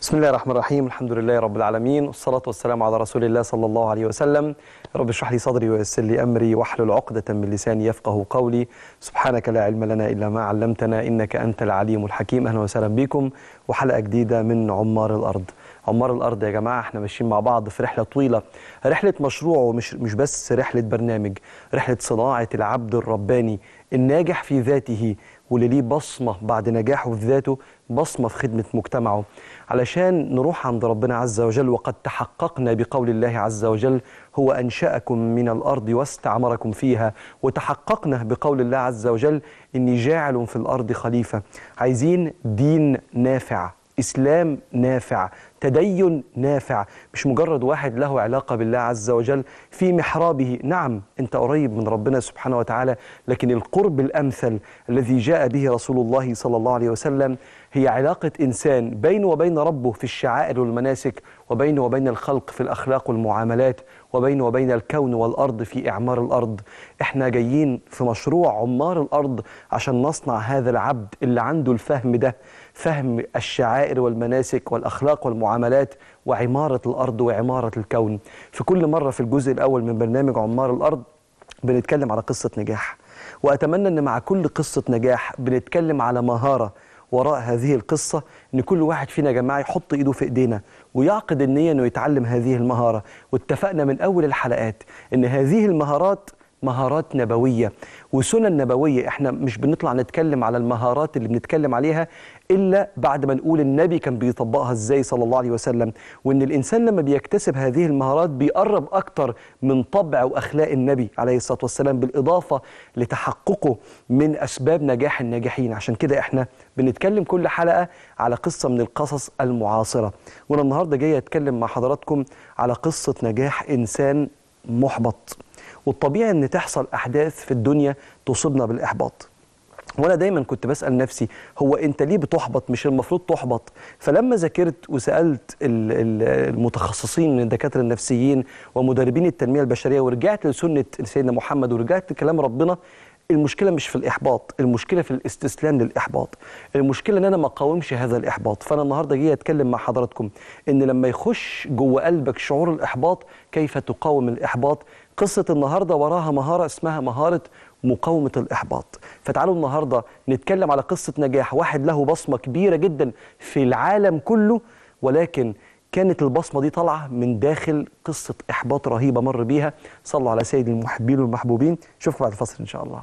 بسم الله الرحمن الرحيم الحمد لله رب العالمين والصلاة والسلام على رسول الله صلى الله عليه وسلم رب اشرح لي صدري ويسر لي أمري واحلل عقدة من لساني يفقه قولي سبحانك لا علم لنا إلا ما علمتنا إنك أنت العليم الحكيم أهلا وسهلا بكم وحلقة جديدة من عمار الأرض عمار الأرض يا جماعة احنا ماشيين مع بعض في رحلة طويلة رحلة مشروع ومش مش بس رحلة برنامج رحلة صناعة العبد الرباني الناجح في ذاته واللي ليه بصمة بعد نجاحه في ذاته بصمة في خدمة مجتمعه علشان نروح عند ربنا عز وجل وقد تحققنا بقول الله عز وجل هو أنشأكم من الأرض واستعمركم فيها وتحققنا بقول الله عز وجل إني جاعل في الأرض خليفة عايزين دين نافع إسلام نافع تدين نافع مش مجرد واحد له علاقة بالله عز وجل في محرابه نعم أنت قريب من ربنا سبحانه وتعالى لكن القرب الأمثل الذي جاء به رسول الله صلى الله عليه وسلم هي علاقة إنسان بينه وبين ربه في الشعائر والمناسك وبينه وبين الخلق في الأخلاق والمعاملات وبينه وبين الكون والأرض في إعمار الأرض إحنا جايين في مشروع عمار الأرض عشان نصنع هذا العبد اللي عنده الفهم ده فهم الشعائر والمناسك والأخلاق والمعاملات وعمارة الأرض وعمارة الكون في كل مرة في الجزء الأول من برنامج عمار الأرض بنتكلم على قصة نجاح وأتمنى أن مع كل قصة نجاح بنتكلم على مهارة وراء هذه القصة ان كل واحد فينا يا جماعة يحط ايده في ايدينا ويعقد النية انه يتعلم هذه المهارة واتفقنا من اول الحلقات ان هذه المهارات مهارات نبوية وسنن نبوية احنا مش بنطلع نتكلم على المهارات اللي بنتكلم عليها إلا بعد ما نقول النبي كان بيطبقها ازاي صلى الله عليه وسلم وان الإنسان لما بيكتسب هذه المهارات بيقرب أكتر من طبع وأخلاق النبي عليه الصلاة والسلام بالإضافة لتحققه من أسباب نجاح الناجحين عشان كده احنا بنتكلم كل حلقة على قصة من القصص المعاصرة وانا النهاردة جاي أتكلم مع حضراتكم على قصة نجاح إنسان محبط والطبيعي ان تحصل احداث في الدنيا تصيبنا بالاحباط وانا دايما كنت بسال نفسي هو انت ليه بتحبط مش المفروض تحبط فلما ذاكرت وسالت المتخصصين من الدكاتره النفسيين ومدربين التنميه البشريه ورجعت لسنه سيدنا محمد ورجعت لكلام ربنا المشكله مش في الاحباط المشكله في الاستسلام للاحباط المشكله ان انا ما اقاومش هذا الاحباط فانا النهارده جاي اتكلم مع حضراتكم ان لما يخش جوه قلبك شعور الاحباط كيف تقاوم الاحباط قصه النهارده وراها مهاره اسمها مهاره مقاومه الاحباط فتعالوا النهارده نتكلم على قصه نجاح واحد له بصمه كبيره جدا في العالم كله ولكن كانت البصمه دي طالعه من داخل قصه احباط رهيبه مر بيها صلوا على سيد المحبين والمحبوبين اشوفكم بعد الفصل ان شاء الله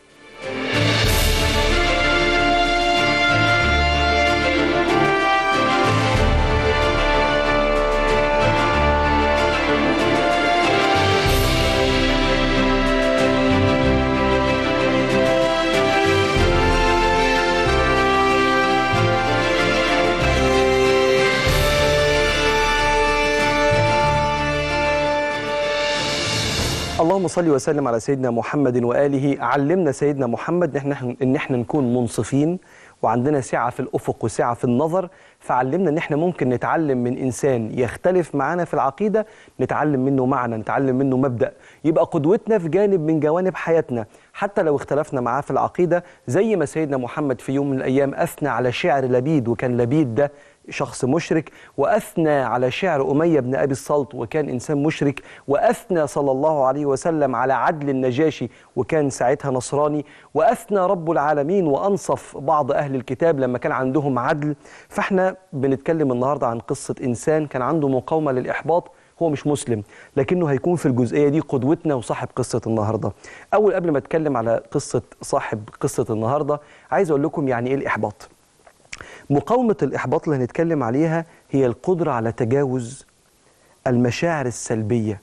اللهم صل وسلم على سيدنا محمد واله علمنا سيدنا محمد ان احنا ان احنا نكون منصفين وعندنا سعه في الافق وسعه في النظر فعلمنا ان احنا ممكن نتعلم من انسان يختلف معانا في العقيده نتعلم منه معنى نتعلم منه مبدا يبقى قدوتنا في جانب من جوانب حياتنا حتى لو اختلفنا معاه في العقيده زي ما سيدنا محمد في يوم من الايام اثنى على شعر لبيد وكان لبيد ده شخص مشرك وأثنى على شعر أمية بن أبي الصلت وكان إنسان مشرك وأثنى صلى الله عليه وسلم على عدل النجاشي وكان ساعتها نصراني وأثنى رب العالمين وأنصف بعض أهل الكتاب لما كان عندهم عدل فإحنا بنتكلم النهاردة عن قصة إنسان كان عنده مقاومة للإحباط هو مش مسلم لكنه هيكون في الجزئية دي قدوتنا وصاحب قصة النهاردة أول قبل ما أتكلم على قصة صاحب قصة النهاردة عايز أقول لكم يعني إيه الإحباط مقاومة الإحباط اللي هنتكلم عليها هي القدرة على تجاوز المشاعر السلبية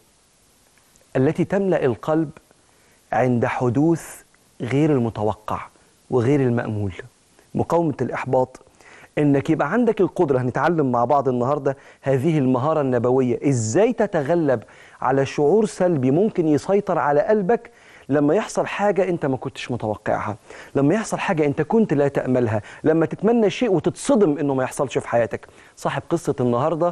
التي تملأ القلب عند حدوث غير المتوقع وغير المأمول مقاومة الإحباط إنك يبقى عندك القدرة هنتعلم مع بعض النهاردة هذه المهارة النبوية إزاي تتغلب على شعور سلبي ممكن يسيطر على قلبك لما يحصل حاجة أنت ما كنتش متوقعها لما يحصل حاجة أنت كنت لا تأملها لما تتمنى شيء وتتصدم أنه ما يحصلش في حياتك صاحب قصة النهاردة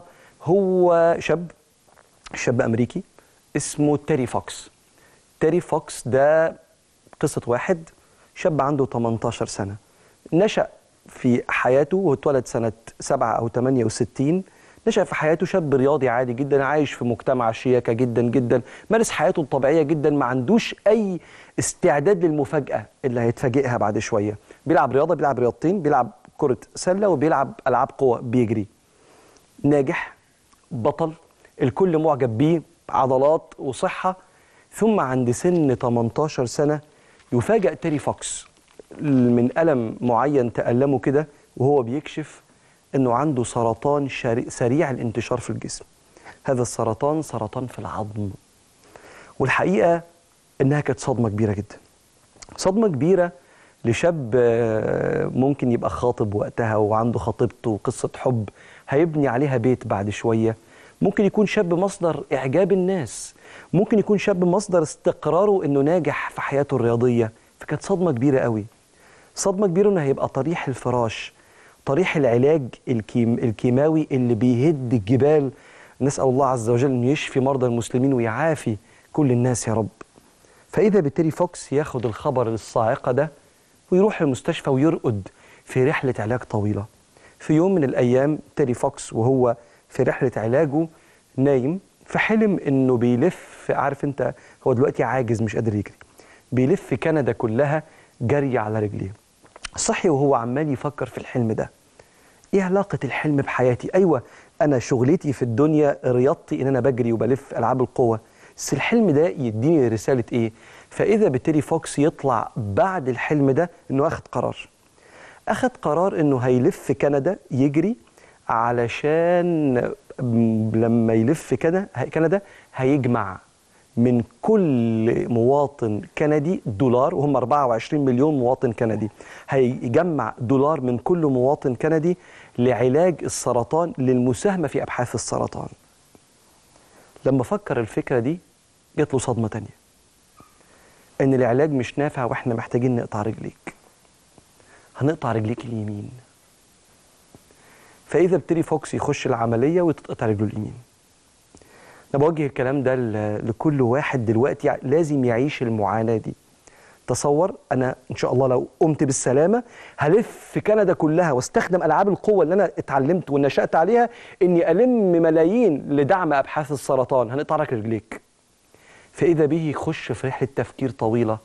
هو شاب شاب أمريكي اسمه تيري فوكس تيري فوكس ده قصة واحد شاب عنده 18 سنة نشأ في حياته واتولد سنة 7 أو 68 نشأ في حياته شاب رياضي عادي جدا عايش في مجتمع شياكة جدا جدا مارس حياته الطبيعية جدا ما عندوش أي استعداد للمفاجأة اللي هيتفاجئها بعد شوية بيلعب رياضة بيلعب رياضتين بيلعب كرة سلة وبيلعب ألعاب قوة بيجري ناجح بطل الكل معجب بيه عضلات وصحة ثم عند سن 18 سنة يفاجأ تيري فوكس من ألم معين تألمه كده وهو بيكشف أنه عنده سرطان شري- سريع الانتشار في الجسم هذا السرطان سرطان في العظم والحقيقة أنها كانت صدمة كبيرة جدا صدمة كبيرة لشاب آه، ممكن يبقى خاطب وقتها وعنده خطيبته وقصة حب هيبني عليها بيت بعد شوية ممكن يكون شاب مصدر إعجاب الناس ممكن يكون شاب مصدر استقراره إنه ناجح في حياته الرياضية فكانت صدمة كبيرة قوي صدمة كبيرة إنه هيبقى طريح الفراش طريح العلاج الكيم الكيماوي اللي بيهد الجبال نسأل الله عز وجل إنه يشفي مرضى المسلمين ويعافي كل الناس يا رب فإذا بالتالي فوكس ياخد الخبر الصاعقة ده ويروح المستشفى ويرقد في رحلة علاج طويلة في يوم من الأيام تيري فوكس وهو في رحلة علاجه نايم فحلم إنه بيلف عارف أنت هو دلوقتي عاجز مش قادر يجري بيلف كندا كلها جري على رجليه صحي وهو عمال يفكر في الحلم ده ايه علاقة الحلم بحياتي؟ ايوه انا شغلتي في الدنيا رياضتي ان انا بجري وبلف العاب القوة بس الحلم ده يديني رسالة ايه؟ فاذا بالتالي فوكس يطلع بعد الحلم ده انه اخد قرار اخد قرار انه هيلف كندا يجري علشان م- لما يلف كندا كندا هيجمع من كل مواطن كندي دولار وهم 24 مليون مواطن كندي هيجمع دولار من كل مواطن كندي لعلاج السرطان للمساهمة في أبحاث السرطان لما فكر الفكرة دي جات له صدمة تانية إن العلاج مش نافع وإحنا محتاجين نقطع رجليك هنقطع رجليك اليمين فإذا ابتدي فوكس يخش العملية وتتقطع رجله اليمين أنا بوجه الكلام ده ل- لكل واحد دلوقتي ع- لازم يعيش المعاناة دي تصور أنا إن شاء الله لو قمت بالسلامة هلف في كندا كلها واستخدم ألعاب القوة اللي أنا اتعلمت ونشأت عليها إني ألم ملايين لدعم أبحاث السرطان هنقطع لك رجليك فإذا به يخش في رحلة تفكير طويلة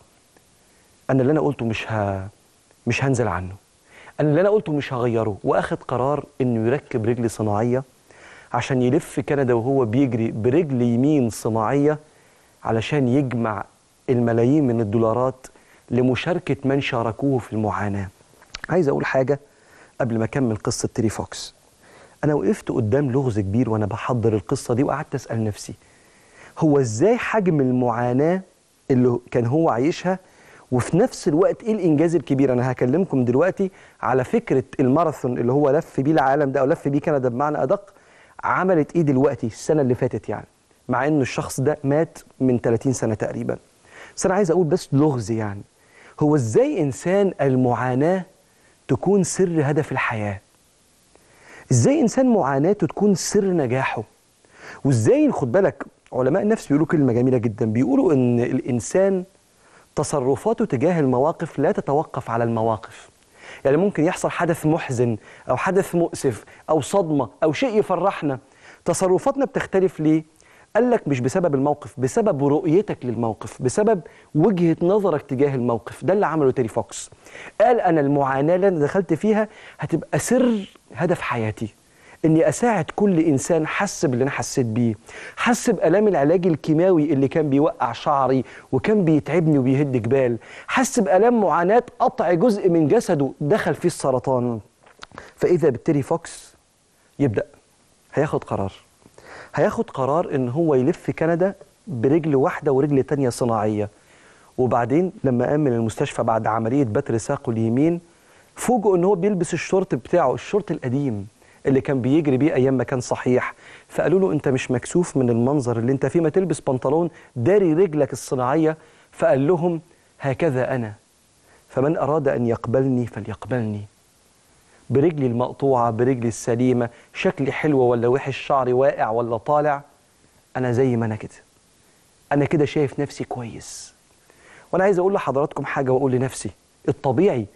أنا اللي أنا قلته مش ه... مش هنزل عنه أنا اللي أنا قلته مش هغيره وأخد قرار إنه يركب رجل صناعية عشان يلف كندا وهو بيجري برجل يمين صناعية علشان يجمع الملايين من الدولارات لمشاركة من شاركوه في المعاناة عايز أقول حاجة قبل ما أكمل قصة تيري فوكس أنا وقفت قدام لغز كبير وأنا بحضر القصة دي وقعدت أسأل نفسي هو إزاي حجم المعاناة اللي كان هو عايشها وفي نفس الوقت ايه الانجاز الكبير انا هكلمكم دلوقتي على فكره الماراثون اللي هو لف بيه العالم ده او لف بيه كندا بمعنى ادق عملت ايه دلوقتي السنه اللي فاتت يعني مع انه الشخص ده مات من 30 سنه تقريبا بس انا عايز اقول بس لغز يعني هو ازاي انسان المعاناه تكون سر هدف الحياه ازاي انسان معاناته تكون سر نجاحه وازاي خد بالك علماء النفس بيقولوا كلمه جميله جدا بيقولوا ان الانسان تصرفاته تجاه المواقف لا تتوقف على المواقف يعني ممكن يحصل حدث محزن او حدث مؤسف او صدمه او شيء يفرحنا تصرفاتنا بتختلف ليه قال لك مش بسبب الموقف بسبب رؤيتك للموقف بسبب وجهة نظرك تجاه الموقف ده اللي عمله تيري فوكس قال أنا المعاناة اللي أنا دخلت فيها هتبقى سر هدف حياتي اني اساعد كل انسان حس باللي انا حسيت بيه حس بالام العلاج الكيماوي اللي كان بيوقع شعري وكان بيتعبني وبيهد جبال حس بالام معاناه قطع جزء من جسده دخل فيه السرطان فاذا بالتالي فوكس يبدا هياخد قرار هياخد قرار ان هو يلف كندا برجل واحده ورجل تانية صناعيه وبعدين لما قام من المستشفى بعد عمليه بتر ساقه اليمين فوجئوا ان هو بيلبس الشورت بتاعه الشورت القديم اللي كان بيجري بيه ايام ما كان صحيح فقالوا له انت مش مكسوف من المنظر اللي انت فيه ما تلبس بنطلون داري رجلك الصناعيه فقال لهم هكذا انا فمن اراد ان يقبلني فليقبلني برجلي المقطوعه برجلي السليمه شكلي حلو ولا وحش شعري واقع ولا طالع انا زي ما انا كده انا كده شايف نفسي كويس وانا عايز اقول لحضراتكم حاجه واقول لنفسي الطبيعي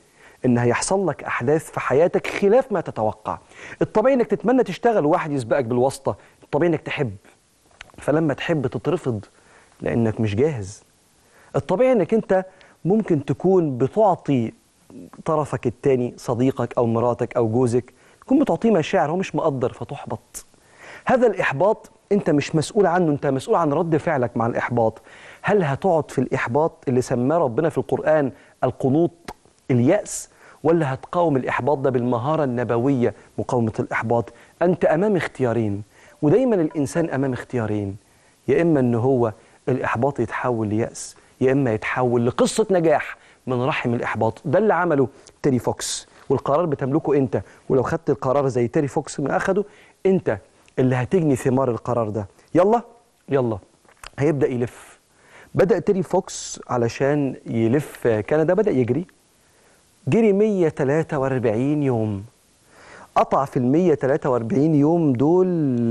ان هيحصل لك احداث في حياتك خلاف ما تتوقع الطبيعي انك تتمنى تشتغل وواحد يسبقك بالواسطه الطبيعي انك تحب فلما تحب تترفض لانك مش جاهز الطبيعي انك انت ممكن تكون بتعطي طرفك التاني صديقك او مراتك او جوزك تكون بتعطيه مشاعر هو مش مقدر فتحبط هذا الاحباط انت مش مسؤول عنه انت مسؤول عن رد فعلك مع الاحباط هل هتقعد في الاحباط اللي سماه ربنا في القران القنوط الياس ولا هتقاوم الاحباط ده بالمهاره النبويه مقاومه الاحباط انت امام اختيارين ودايما الانسان امام اختيارين يا اما ان هو الاحباط يتحول لياس يا اما يتحول لقصه نجاح من رحم الاحباط ده اللي عمله تيري فوكس والقرار بتملكه انت ولو خدت القرار زي تيري فوكس ما اخده انت اللي هتجني ثمار القرار ده يلا يلا هيبدا يلف بدا تيري فوكس علشان يلف كندا بدا يجري جري 143 يوم قطع في ال 143 يوم دول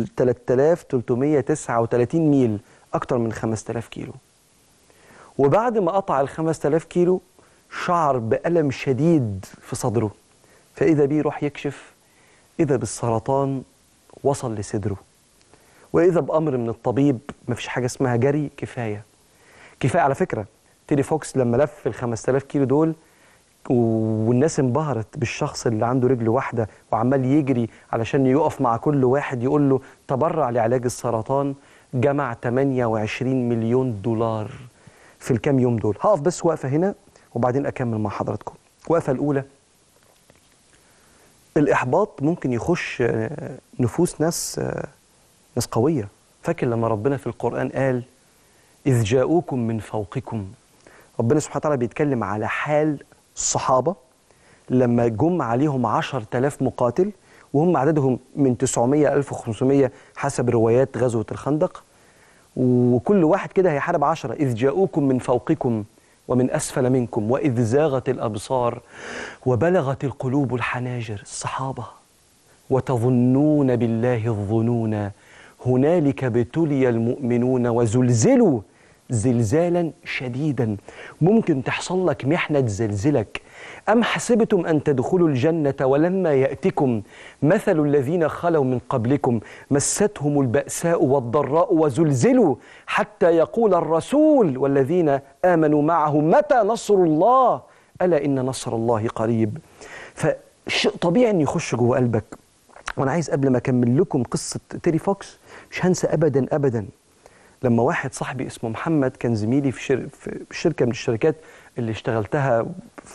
3339 ميل اكتر من 5000 كيلو وبعد ما قطع ال 5000 كيلو شعر بألم شديد في صدره فإذا بيه يروح يكشف إذا بالسرطان وصل لصدره وإذا بأمر من الطبيب مفيش حاجة اسمها جري كفاية كفاية على فكرة تيري فوكس لما لف ال 5000 كيلو دول والناس انبهرت بالشخص اللي عنده رجل واحدة وعمال يجري علشان يقف مع كل واحد يقول له تبرع لعلاج السرطان جمع 28 مليون دولار في الكام يوم دول هقف بس وقفة هنا وبعدين أكمل مع حضراتكم الوقفة الأولى الإحباط ممكن يخش نفوس ناس ناس قوية فاكر لما ربنا في القرآن قال إذ جاءوكم من فوقكم ربنا سبحانه وتعالى بيتكلم على حال الصحابة لما جم عليهم عشر تلاف مقاتل وهم عددهم من 900 1500 حسب روايات غزوة الخندق وكل واحد كده هيحارب عشرة إذ جاءوكم من فوقكم ومن أسفل منكم وإذ زاغت الأبصار وبلغت القلوب الحناجر الصحابة وتظنون بالله الظنون هنالك ابتلي المؤمنون وزلزلوا زلزالا شديدا ممكن تحصل لك محنة تزلزلك أم حسبتم أن تدخلوا الجنة ولما يأتكم مثل الذين خلوا من قبلكم مستهم البأساء والضراء وزلزلوا حتى يقول الرسول والذين آمنوا معه متى نصر الله ألا إن نصر الله قريب فشيء طبيعي أن يخش جوه قلبك وأنا عايز قبل ما أكمل لكم قصة تيري فوكس مش هنسى أبدا أبدا لما واحد صاحبي اسمه محمد كان زميلي في, شر... في شركة من الشركات اللي اشتغلتها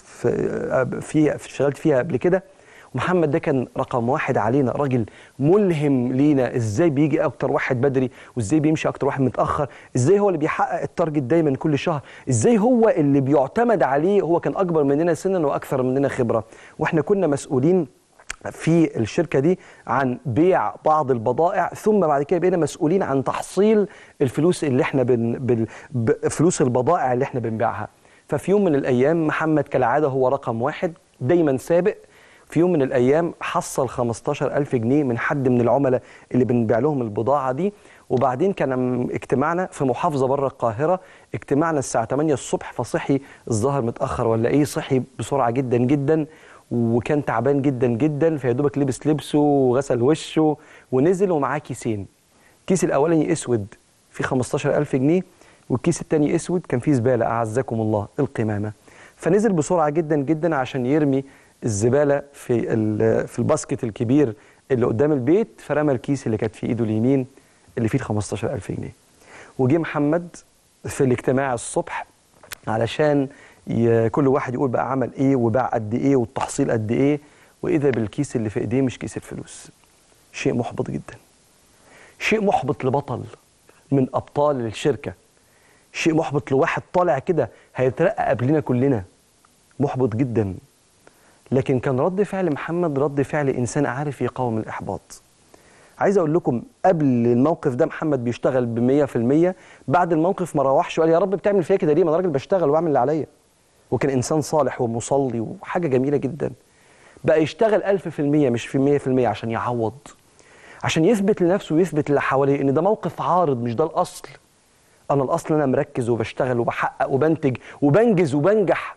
في في اشتغلت فيها قبل كده ومحمد ده كان رقم واحد علينا راجل ملهم لينا ازاي بيجي اكتر واحد بدري وازاي بيمشي اكتر واحد متاخر ازاي هو اللي بيحقق التارجت دايما كل شهر ازاي هو اللي بيعتمد عليه هو كان اكبر مننا سنا واكثر مننا خبره واحنا كنا مسؤولين في الشركة دي عن بيع بعض البضائع ثم بعد كده بقينا مسؤولين عن تحصيل الفلوس اللي احنا بن بال فلوس البضائع اللي احنا بنبيعها ففي يوم من الأيام محمد كالعادة هو رقم واحد دايما سابق في يوم من الأيام حصل 15 ألف جنيه من حد من العملاء اللي بنبيع لهم البضاعة دي وبعدين كان اجتماعنا في محافظة بره القاهرة اجتماعنا الساعة 8 الصبح فصحي الظهر متأخر ولا إيه صحي بسرعة جدا جدا وكان تعبان جدا جدا فيا دوبك لبس لبسه وغسل وشه ونزل ومعاه كيسين الكيس الأولاني أسود فيه 15000 جنيه والكيس التاني اسود كان فيه زباله اعزكم الله القمامه فنزل بسرعه جدا جدا عشان يرمي الزباله في في الباسكت الكبير اللي قدام البيت فرمى الكيس اللي كانت في ايده اليمين اللي فيه 15000 جنيه وجه محمد في الاجتماع الصبح علشان كل واحد يقول بقى عمل ايه وباع قد ايه والتحصيل قد ايه واذا بالكيس اللي في ايديه مش كيس الفلوس شيء محبط جدا شيء محبط لبطل من ابطال الشركه شيء محبط لواحد طالع كده هيترقى قبلنا كلنا محبط جدا لكن كان رد فعل محمد رد فعل انسان عارف يقاوم الاحباط عايز اقول لكم قبل الموقف ده محمد بيشتغل ب 100% بعد الموقف ما روحش وقال يا رب بتعمل فيا كده ليه ما انا راجل بشتغل وبعمل اللي عليا وكان انسان صالح ومصلي وحاجه جميله جدا بقى يشتغل 1000% مش في 100% عشان يعوض عشان يثبت لنفسه ويثبت للي حواليه ان ده موقف عارض مش ده الاصل انا الاصل انا مركز وبشتغل وبحقق وبنتج وبنجز وبنجح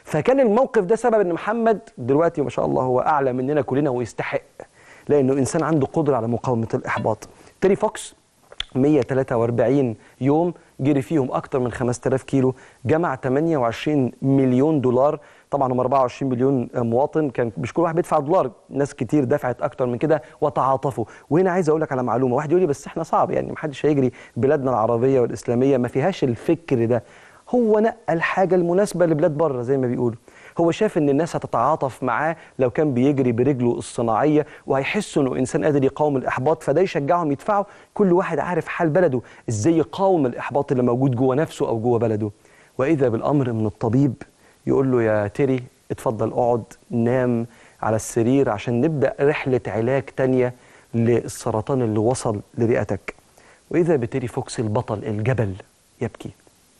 فكان الموقف ده سبب ان محمد دلوقتي ما شاء الله هو اعلى مننا كلنا ويستحق لانه انسان عنده قدره على مقاومه الاحباط تيري فوكس 143 يوم جري فيهم اكتر من 5000 كيلو جمع 28 مليون دولار طبعا هم 24 مليون مواطن كان مش كل واحد بيدفع دولار ناس كتير دفعت اكتر من كده وتعاطفوا وهنا عايز اقول لك على معلومه واحد يقول لي بس احنا صعب يعني ما حدش هيجري بلادنا العربيه والاسلاميه ما فيهاش الفكر ده هو نقى الحاجه المناسبه لبلاد بره زي ما بيقولوا هو شاف ان الناس هتتعاطف معاه لو كان بيجري برجله الصناعيه وهيحسوا انه انسان قادر يقاوم الاحباط فده يشجعهم يدفعوا كل واحد عارف حال بلده ازاي يقاوم الاحباط اللي موجود جوه نفسه او جوه بلده واذا بالامر من الطبيب يقول له يا تيري اتفضل اقعد نام على السرير عشان نبدا رحله علاج تانية للسرطان اللي وصل لرئتك واذا بتيري فوكس البطل الجبل يبكي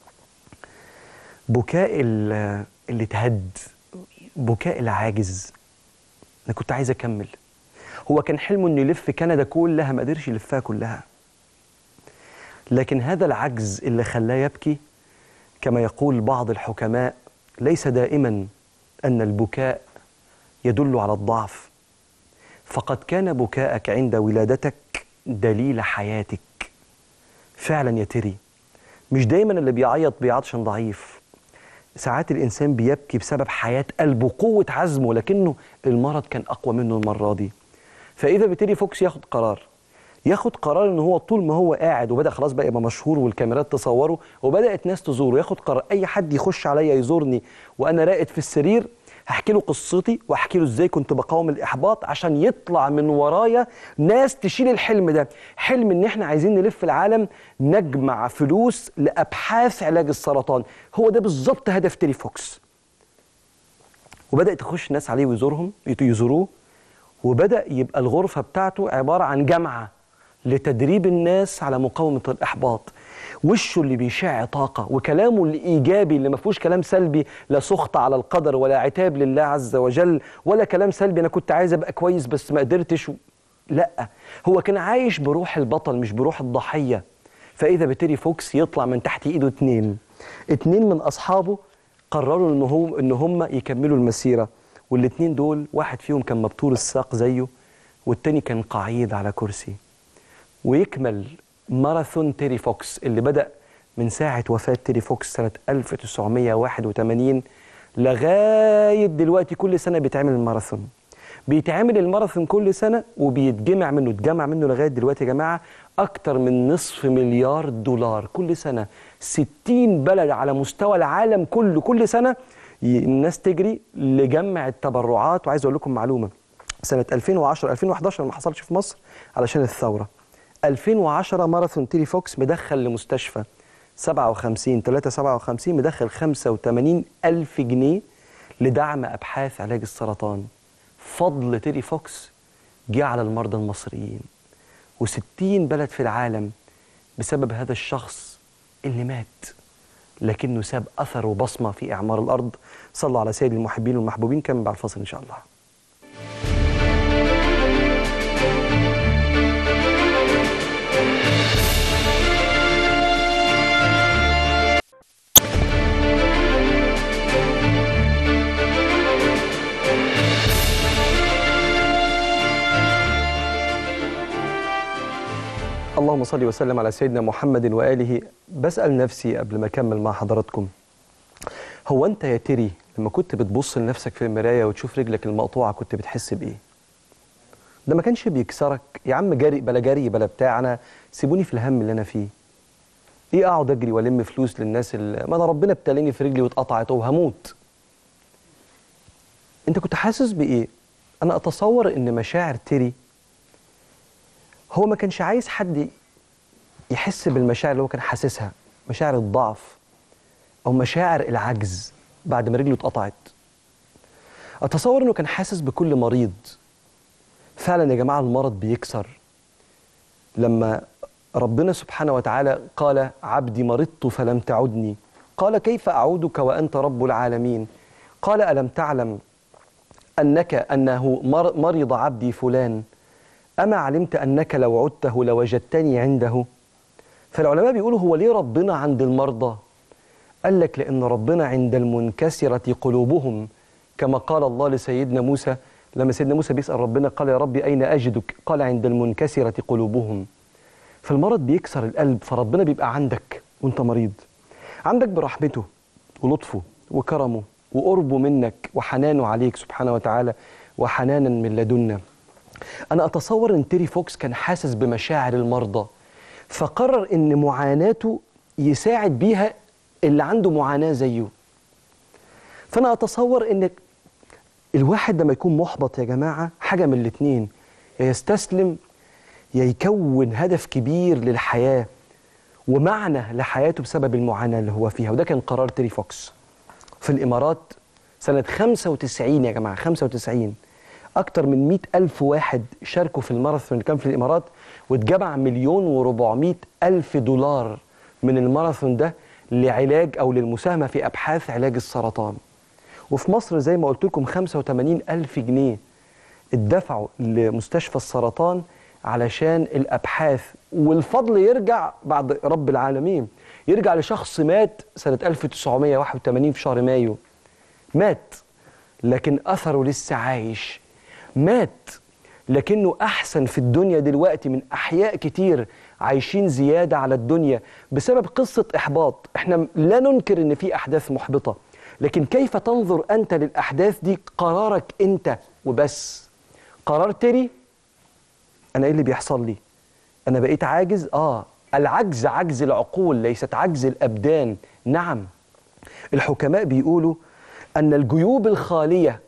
بكاء ال- اللي اتهد بكاء العاجز انا كنت عايز اكمل هو كان حلمه انه يلف كندا كلها ما قدرش يلفها كلها لكن هذا العجز اللي خلاه يبكي كما يقول بعض الحكماء ليس دائما ان البكاء يدل على الضعف فقد كان بكاءك عند ولادتك دليل حياتك فعلا يا تري مش دايما اللي بيعيط بيعيط عشان ضعيف ساعات الانسان بيبكي بسبب حياه قلبه قوه عزمه لكنه المرض كان اقوى منه المره دي فاذا بتيري فوكس ياخد قرار ياخد قرار ان هو طول ما هو قاعد وبدا خلاص بقى يبقى مشهور والكاميرات تصوره وبدات ناس تزوره ياخد قرار اي حد يخش عليا يزورني وانا راقد في السرير هحكي له قصتي واحكي له ازاي كنت بقاوم الاحباط عشان يطلع من ورايا ناس تشيل الحلم ده حلم ان احنا عايزين نلف العالم نجمع فلوس لابحاث علاج السرطان هو ده بالظبط هدف تيري فوكس وبدات تخش ناس عليه ويزورهم يزوروه وبدا يبقى الغرفه بتاعته عباره عن جامعه لتدريب الناس على مقاومه الاحباط وشه اللي بيشع طاقه وكلامه الايجابي اللي ما فيهوش كلام سلبي لا سخط على القدر ولا عتاب لله عز وجل ولا كلام سلبي انا كنت عايز ابقى كويس بس ما قدرتش لا هو كان عايش بروح البطل مش بروح الضحيه فاذا بتيري فوكس يطلع من تحت ايده اتنين اتنين من اصحابه قرروا ان هم ان هم يكملوا المسيره والاتنين دول واحد فيهم كان مبتور الساق زيه والتاني كان قعيد على كرسي ويكمل ماراثون تيري فوكس اللي بدأ من ساعة وفاة تيري فوكس سنة 1981 لغاية دلوقتي كل سنة بيتعمل الماراثون بيتعمل الماراثون كل سنة وبيتجمع منه اتجمع منه لغاية دلوقتي يا جماعة أكتر من نصف مليار دولار كل سنة 60 بلد على مستوى العالم كله كل سنة ي- الناس تجري لجمع التبرعات وعايز أقول لكم معلومة سنة 2010 2011 ما حصلش في مصر علشان الثورة 2010 ماراثون تيري فوكس مدخل لمستشفى 57 3 57 مدخل 85 ألف جنيه لدعم أبحاث علاج السرطان فضل تيري فوكس جه على المرضى المصريين و60 بلد في العالم بسبب هذا الشخص اللي مات لكنه ساب أثر وبصمة في إعمار الأرض صلوا على سيد المحبين والمحبوبين كمل بعد الفاصل إن شاء الله اللهم صل وسلم على سيدنا محمد وآله بسأل نفسي قبل ما أكمل مع حضراتكم هو أنت يا تري لما كنت بتبص لنفسك في المراية وتشوف رجلك المقطوعة كنت بتحس بإيه؟ ده ما كانش بيكسرك يا عم جري بلا جري بلا بتاع أنا سيبوني في الهم اللي أنا فيه إيه أقعد أجري وألم فلوس للناس اللي ما أنا ربنا ابتلاني في رجلي واتقطعت وهموت أنت كنت حاسس بإيه؟ أنا أتصور إن مشاعر تري هو ما كانش عايز حد يحس بالمشاعر اللي هو كان حاسسها مشاعر الضعف او مشاعر العجز بعد ما رجله اتقطعت اتصور انه كان حاسس بكل مريض فعلا يا جماعه المرض بيكسر لما ربنا سبحانه وتعالى قال عبدي مرضت فلم تعدني قال كيف اعودك وانت رب العالمين قال الم تعلم انك انه مر- مرض عبدي فلان أما علمت أنك لو عدته لوجدتني عنده فالعلماء بيقولوا هو ليه ربنا عند المرضى قال لك لأن ربنا عند المنكسرة قلوبهم كما قال الله لسيدنا موسى لما سيدنا موسى بيسأل ربنا قال يا ربي أين أجدك قال عند المنكسرة قلوبهم فالمرض بيكسر القلب فربنا بيبقى عندك وانت مريض عندك برحمته ولطفه وكرمه وقربه منك وحنانه عليك سبحانه وتعالى وحنانا من لدنا أنا أتصور أن تيري فوكس كان حاسس بمشاعر المرضى فقرر أن معاناته يساعد بيها اللي عنده معاناة زيه فأنا أتصور أن الواحد لما يكون محبط يا جماعة حاجة من الاتنين يا يستسلم يا يكون هدف كبير للحياة ومعنى لحياته بسبب المعاناة اللي هو فيها وده كان قرار تيري فوكس في الإمارات سنة 95 يا جماعة 95 أكتر من 100 ألف واحد شاركوا في الماراثون اللي كان في الإمارات واتجمع مليون و400 ألف دولار من الماراثون ده لعلاج أو للمساهمة في أبحاث علاج السرطان وفي مصر زي ما قلت لكم 85 ألف جنيه اتدفعوا لمستشفى السرطان علشان الأبحاث والفضل يرجع بعد رب العالمين يرجع لشخص مات سنة 1981 في شهر مايو مات لكن أثره لسه عايش مات لكنه أحسن في الدنيا دلوقتي من أحياء كتير عايشين زيادة على الدنيا بسبب قصة إحباط إحنا لا ننكر إن في أحداث محبطة لكن كيف تنظر أنت للأحداث دي قرارك أنت وبس قرار تري أنا إيه اللي بيحصل لي أنا بقيت عاجز آه العجز عجز العقول ليست عجز الأبدان نعم الحكماء بيقولوا أن الجيوب الخالية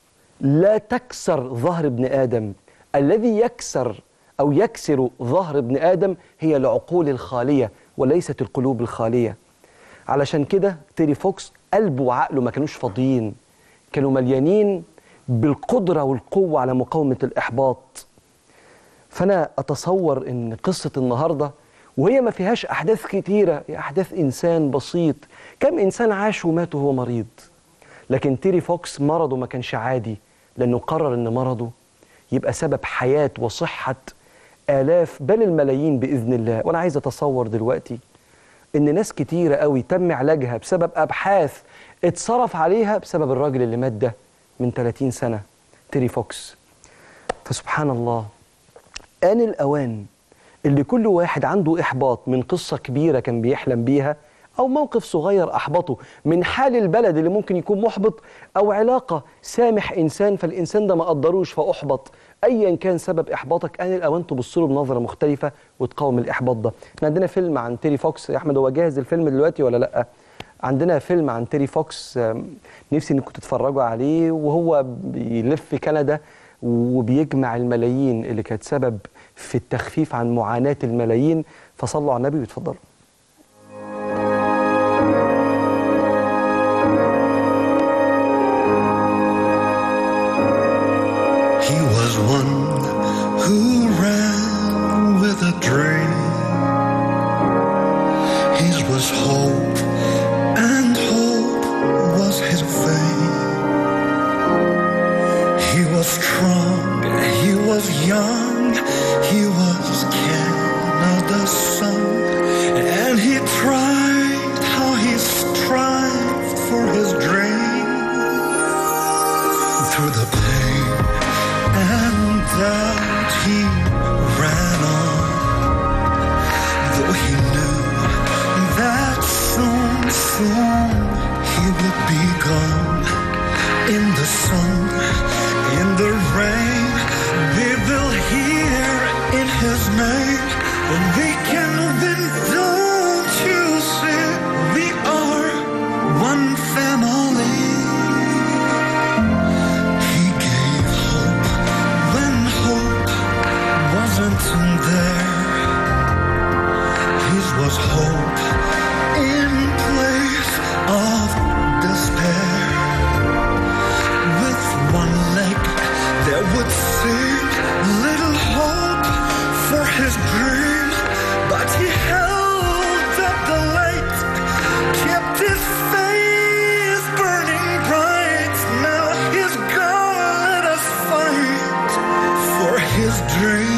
لا تكسر ظهر ابن آدم الذي يكسر أو يكسر ظهر ابن آدم هي العقول الخالية وليست القلوب الخالية علشان كده تيري فوكس قلبه وعقله ما كانوش فاضيين كانوا مليانين بالقدرة والقوة على مقاومة الإحباط فأنا أتصور أن قصة النهاردة وهي ما فيهاش أحداث كتيرة هي أحداث إنسان بسيط كم إنسان عاش ومات وهو مريض لكن تيري فوكس مرضه ما كانش عادي لأنه قرر أن مرضه يبقى سبب حياة وصحة آلاف بل الملايين بإذن الله وأنا عايز أتصور دلوقتي إن ناس كتيرة قوي تم علاجها بسبب أبحاث اتصرف عليها بسبب الراجل اللي مات ده من 30 سنة تيري فوكس فسبحان الله آن الأوان اللي كل واحد عنده إحباط من قصة كبيرة كان بيحلم بيها أو موقف صغير أحبطه من حال البلد اللي ممكن يكون محبط أو علاقة سامح إنسان فالإنسان ده ما قدروش فأحبط أيا كان سبب إحباطك آن الأوان تبص له بنظرة مختلفة وتقاوم الإحباط ده احنا عندنا فيلم عن تيري فوكس يا أحمد هو جاهز الفيلم دلوقتي ولا لأ عندنا فيلم عن تيري فوكس نفسي انكم تتفرجوا عليه وهو بيلف كندا وبيجمع الملايين اللي كانت سبب في التخفيف عن معاناة الملايين فصلوا على النبي واتفضلوا He was one who ran with a dream. His was hope, and hope was his fame. He was strong, he was young, he was Canada's son, and he tried how he strived for his dream through the pain and doubt he ran on though he knew that soon soon he would be gone in the sun in the rain we will hear in his name and we can win don't you see we are one family he gave hope when hope wasn't there. His was hope in place of despair. With one leg, there would seem little hope for his dream, but he held up the light, kept his face burning bright. Now he's gonna let us fight for his dream.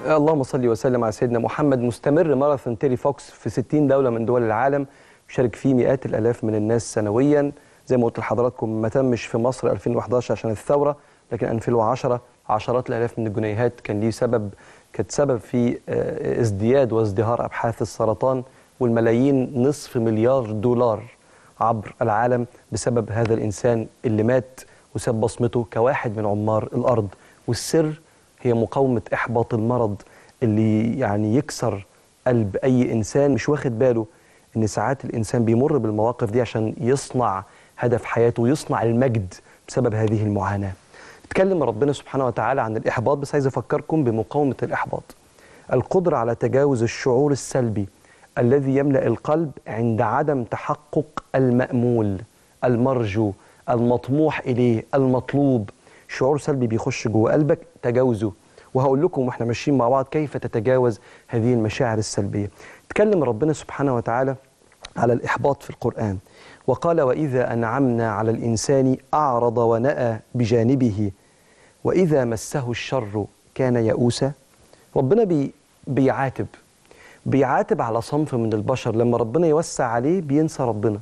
اللهم صل وسلم على سيدنا محمد مستمر ماراثون تيلي فوكس في 60 دولة من دول العالم بيشارك فيه مئات الآلاف من الناس سنويا زي ما قلت لحضراتكم ما تمش في مصر 2011 عشان الثورة لكن 2010 عشرات الآلاف من الجنيهات كان ليه سبب كانت سبب في آه، ازدياد وازدهار أبحاث السرطان والملايين نصف مليار دولار عبر العالم بسبب هذا الإنسان اللي مات وساب بصمته كواحد من عمار الأرض والسر هي مقاومة إحباط المرض اللي يعني يكسر قلب أي إنسان مش واخد باله إن ساعات الإنسان بيمر بالمواقف دي عشان يصنع هدف حياته ويصنع المجد بسبب هذه المعاناة اتكلم ربنا سبحانه وتعالى عن الإحباط بس عايز أفكركم بمقاومة الإحباط القدرة على تجاوز الشعور السلبي الذي يملأ القلب عند عدم تحقق المأمول المرجو المطموح إليه المطلوب شعور سلبي بيخش جوه قلبك تجاوزه وهقول لكم واحنا ماشيين مع بعض كيف تتجاوز هذه المشاعر السلبية تكلم ربنا سبحانه وتعالى على الإحباط في القرآن وقال وإذا أنعمنا على الإنسان أعرض ونأى بجانبه وإذا مسه الشر كان يئوسا ربنا بي بيعاتب بيعاتب على صنف من البشر لما ربنا يوسع عليه بينسى ربنا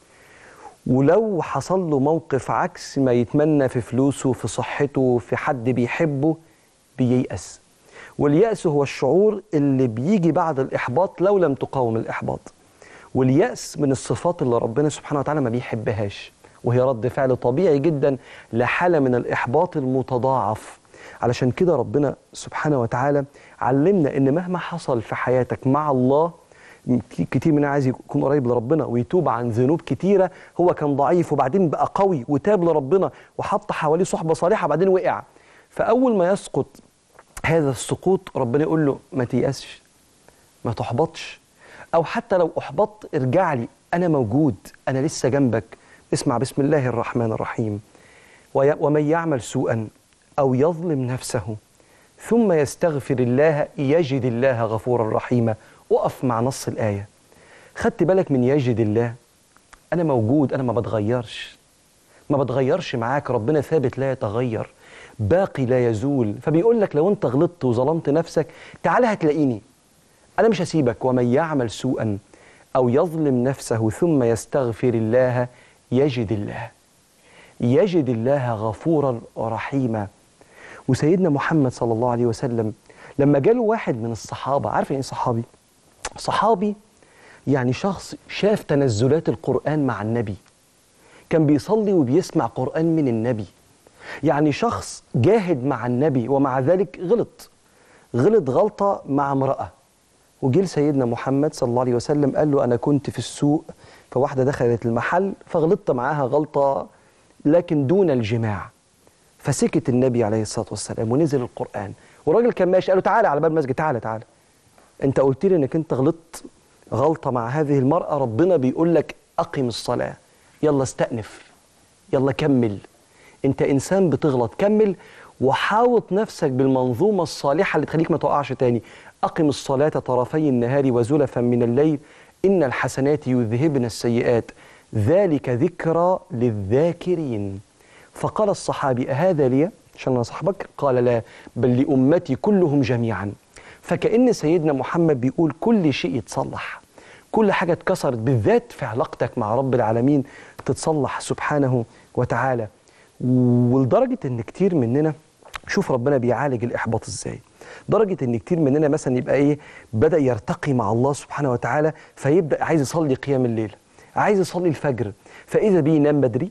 ولو حصل له موقف عكس ما يتمنى في فلوسه في صحته في حد بيحبه بييأس واليأس هو الشعور اللي بيجي بعد الإحباط لو لم تقاوم الإحباط واليأس من الصفات اللي ربنا سبحانه وتعالى ما بيحبهاش وهي رد فعل طبيعي جدا لحالة من الإحباط المتضاعف علشان كده ربنا سبحانه وتعالى علمنا إن مهما حصل في حياتك مع الله كتير مننا عايز يكون قريب لربنا ويتوب عن ذنوب كتيرة هو كان ضعيف وبعدين بقى قوي وتاب لربنا وحط حواليه صحبة صالحة بعدين وقع فأول ما يسقط هذا السقوط ربنا يقول له ما تيأسش ما تحبطش أو حتى لو أحبطت ارجع لي أنا موجود أنا لسه جنبك اسمع بسم الله الرحمن الرحيم وي- ومن يعمل سوءا أو يظلم نفسه ثم يستغفر الله يجد الله غفورا رحيما وقف مع نص الآية خدت بالك من يجد الله أنا موجود أنا ما بتغيرش ما بتغيرش معاك ربنا ثابت لا يتغير باقي لا يزول فبيقول لك لو انت غلطت وظلمت نفسك تعالى هتلاقيني انا مش هسيبك ومن يعمل سوءا او يظلم نفسه ثم يستغفر الله يجد الله يجد الله غفورا رحيما وسيدنا محمد صلى الله عليه وسلم لما جاله واحد من الصحابه عارف يعني ايه صحابي صحابي يعني شخص شاف تنزلات القرآن مع النبي كان بيصلي وبيسمع قرآن من النبي يعني شخص جاهد مع النبي ومع ذلك غلط غلط غلطة مع امرأة وجه لسيدنا محمد صلى الله عليه وسلم قال له أنا كنت في السوق فواحدة دخلت المحل فغلطت معاها غلطة لكن دون الجماع فسكت النبي عليه الصلاة والسلام ونزل القرآن والراجل كان ماشي قال له تعالى على باب المسجد تعالى تعالى انت قلت لي انك انت غلطت غلطه مع هذه المراه ربنا بيقول لك اقم الصلاه يلا استأنف يلا كمل انت انسان بتغلط كمل وحاوط نفسك بالمنظومه الصالحه اللي تخليك ما تقعش تاني اقم الصلاه طرفي النهار وزلفا من الليل ان الحسنات يذهبن السيئات ذلك ذكرى للذاكرين فقال الصحابي أهذا لي عشان أنا صاحبك قال لا بل لأمتي كلهم جميعا فكأن سيدنا محمد بيقول كل شيء يتصلح كل حاجة اتكسرت بالذات في علاقتك مع رب العالمين تتصلح سبحانه وتعالى ولدرجة ان كتير مننا شوف ربنا بيعالج الإحباط ازاي درجة ان كتير مننا مثلا يبقى ايه بدأ يرتقي مع الله سبحانه وتعالى فيبدأ عايز يصلي قيام الليل عايز يصلي الفجر فإذا بيه ينام بدري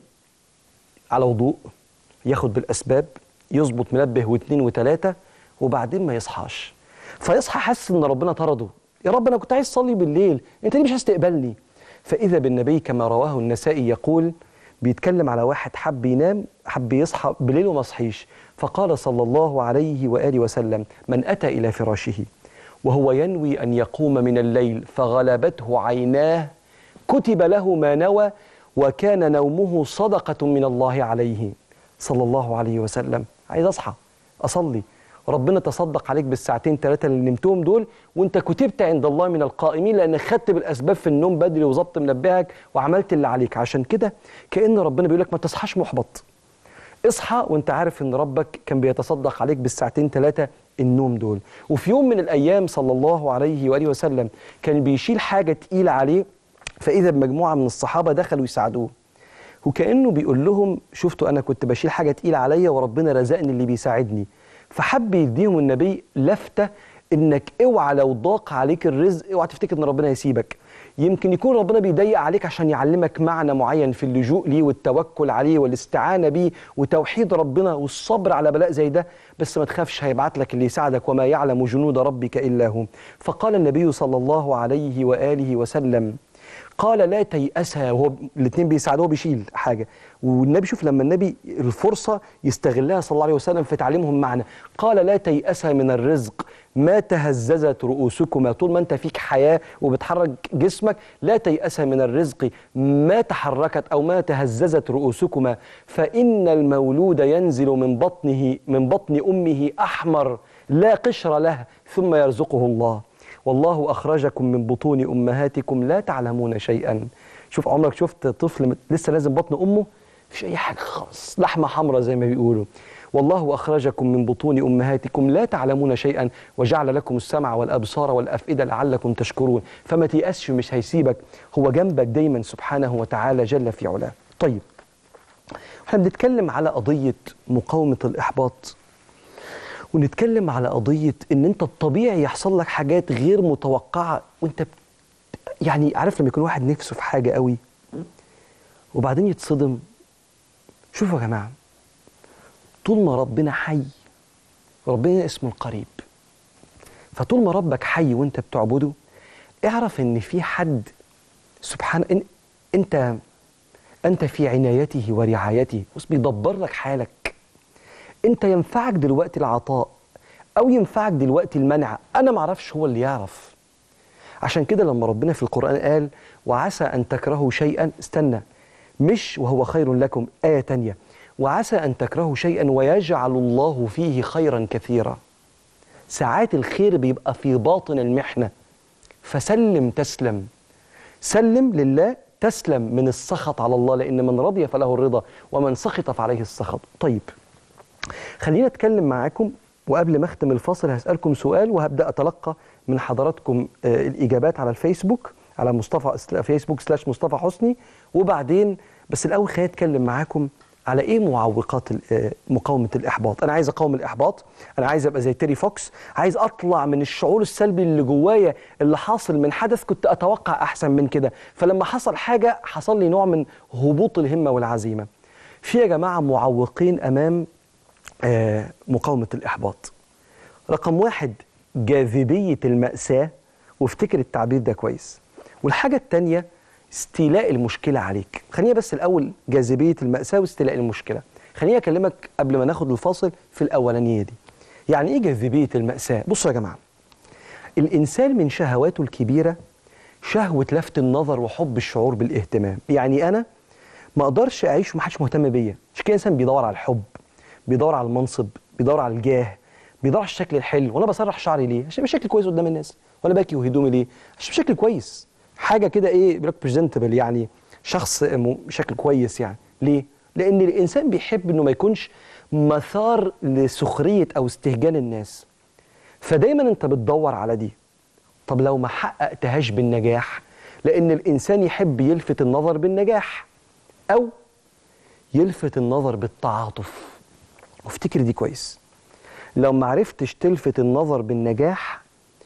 على وضوء ياخد بالاسباب يظبط منبه واثنين وثلاثه وبعدين ما يصحاش فيصحى حاسس ان ربنا طرده يا رب انا كنت عايز اصلي بالليل انت ليه مش عايز تقبلني فاذا بالنبي كما رواه النسائي يقول بيتكلم على واحد حب ينام حب يصحى بالليل وما صحيش فقال صلى الله عليه واله وسلم من اتى الى فراشه وهو ينوي ان يقوم من الليل فغلبته عيناه كتب له ما نوى وكان نومه صدقة من الله عليه صلى الله عليه وسلم عايز أصحى أصلي ربنا تصدق عليك بالساعتين ثلاثة اللي نمتهم دول وانت كتبت عند الله من القائمين لأنك خدت بالأسباب في النوم بدري وظبط منبهك وعملت اللي عليك عشان كده كأن ربنا بيقول لك ما تصحاش محبط اصحى وانت عارف ان ربك كان بيتصدق عليك بالساعتين ثلاثه النوم دول وفي يوم من الايام صلى الله عليه واله وسلم كان بيشيل حاجه تقيله عليه فاذا بمجموعه من الصحابه دخلوا يساعدوه وكانه بيقول لهم شفتوا انا كنت بشيل حاجه تقيله عليا وربنا رزقني اللي بيساعدني فحب يديهم النبي لفته انك اوعى لو ضاق عليك الرزق اوعى تفتكر ان ربنا يسيبك يمكن يكون ربنا بيضيق عليك عشان يعلمك معنى معين في اللجوء ليه والتوكل عليه والاستعانه بيه وتوحيد ربنا والصبر على بلاء زي ده بس ما تخافش هيبعت لك اللي يساعدك وما يعلم جنود ربك الا هو فقال النبي صلى الله عليه واله وسلم قال لا تيأسها وهو الاثنين بيساعدوه بيشيل حاجه والنبي شوف لما النبي الفرصه يستغلها صلى الله عليه وسلم في تعليمهم معنى قال لا تيأسها من الرزق ما تهززت رؤوسكما طول ما انت فيك حياه وبتحرك جسمك لا تيأسها من الرزق ما تحركت او ما تهززت رؤوسكما فإن المولود ينزل من بطنه من بطن امه احمر لا قشر له ثم يرزقه الله والله أخرجكم من بطون أمهاتكم لا تعلمون شيئا شوف عمرك شفت طفل مت- لسه لازم بطن أمه مفيش أي حاجة خالص لحمة حمراء زي ما بيقولوا والله أخرجكم من بطون أمهاتكم لا تعلمون شيئا وجعل لكم السمع والأبصار والأفئدة لعلكم تشكرون فما تيأسش مش هيسيبك هو جنبك دايما سبحانه وتعالى جل في علاه طيب احنا بنتكلم على قضية مقاومة الإحباط ونتكلم على قضية إن أنت الطبيعي يحصل لك حاجات غير متوقعة وأنت بت... يعني عارف لما يكون واحد نفسه في حاجة قوي وبعدين يتصدم شوفوا يا جماعة طول ما ربنا حي ربنا اسمه القريب فطول ما ربك حي وأنت بتعبده اعرف إن في حد سبحان إن أنت أنت في عنايته ورعايته بص بيدبر لك حالك انت ينفعك دلوقتي العطاء او ينفعك دلوقتي المنع انا معرفش هو اللي يعرف عشان كده لما ربنا في القرآن قال وعسى أن تكرهوا شيئا استنى مش وهو خير لكم آية تانية وعسى أن تكرهوا شيئا ويجعل الله فيه خيرا كثيرا ساعات الخير بيبقى في باطن المحنة فسلم تسلم سلم لله تسلم من السخط على الله لأن من رضي فله الرضا ومن سخط فعليه السخط طيب خلينا اتكلم معاكم وقبل ما اختم الفاصل هسالكم سؤال وهبدا اتلقى من حضراتكم آه، الاجابات على الفيسبوك على مصطفى فيسبوك سلاش مصطفى حسني وبعدين بس الاول خلينا اتكلم معاكم على ايه معوقات ال- آه، مقاومه الاحباط انا عايز اقاوم الاحباط انا عايز ابقى زي تيري فوكس عايز اطلع من الشعور السلبي اللي جوايا اللي حاصل من حدث كنت اتوقع احسن من كده فلما حصل حاجه حصل لي نوع من هبوط الهمه والعزيمه في يا جماعه معوقين امام آه، مقاومة الإحباط رقم واحد جاذبية المأساة وافتكر التعبير ده كويس والحاجة التانية استيلاء المشكلة عليك خلينا بس الأول جاذبية المأساة واستيلاء المشكلة خليني أكلمك قبل ما ناخد الفاصل في الأولانية دي يعني إيه جاذبية المأساة؟ بصوا يا جماعة الإنسان من شهواته الكبيرة شهوة لفت النظر وحب الشعور بالاهتمام يعني أنا ما أقدرش أعيش ومحدش مهتم بيا مش كده إنسان بيدور على الحب بيدور على المنصب بيدور على الجاه بيدور على الشكل الحلو وانا بسرح شعري ليه عشان يبقى شكلي كويس قدام الناس وانا باكي وهدومي ليه عشان يبقى شكلي كويس حاجه كده ايه بيقول لك بريزنتبل يعني شخص م- شكل كويس يعني ليه لان الانسان بيحب انه ما يكونش مثار لسخريه او استهجان الناس فدايما انت بتدور على دي طب لو ما حققتهاش بالنجاح لان الانسان يحب يلفت النظر بالنجاح او يلفت النظر بالتعاطف وافتكر دي كويس لو ما عرفتش تلفت النظر بالنجاح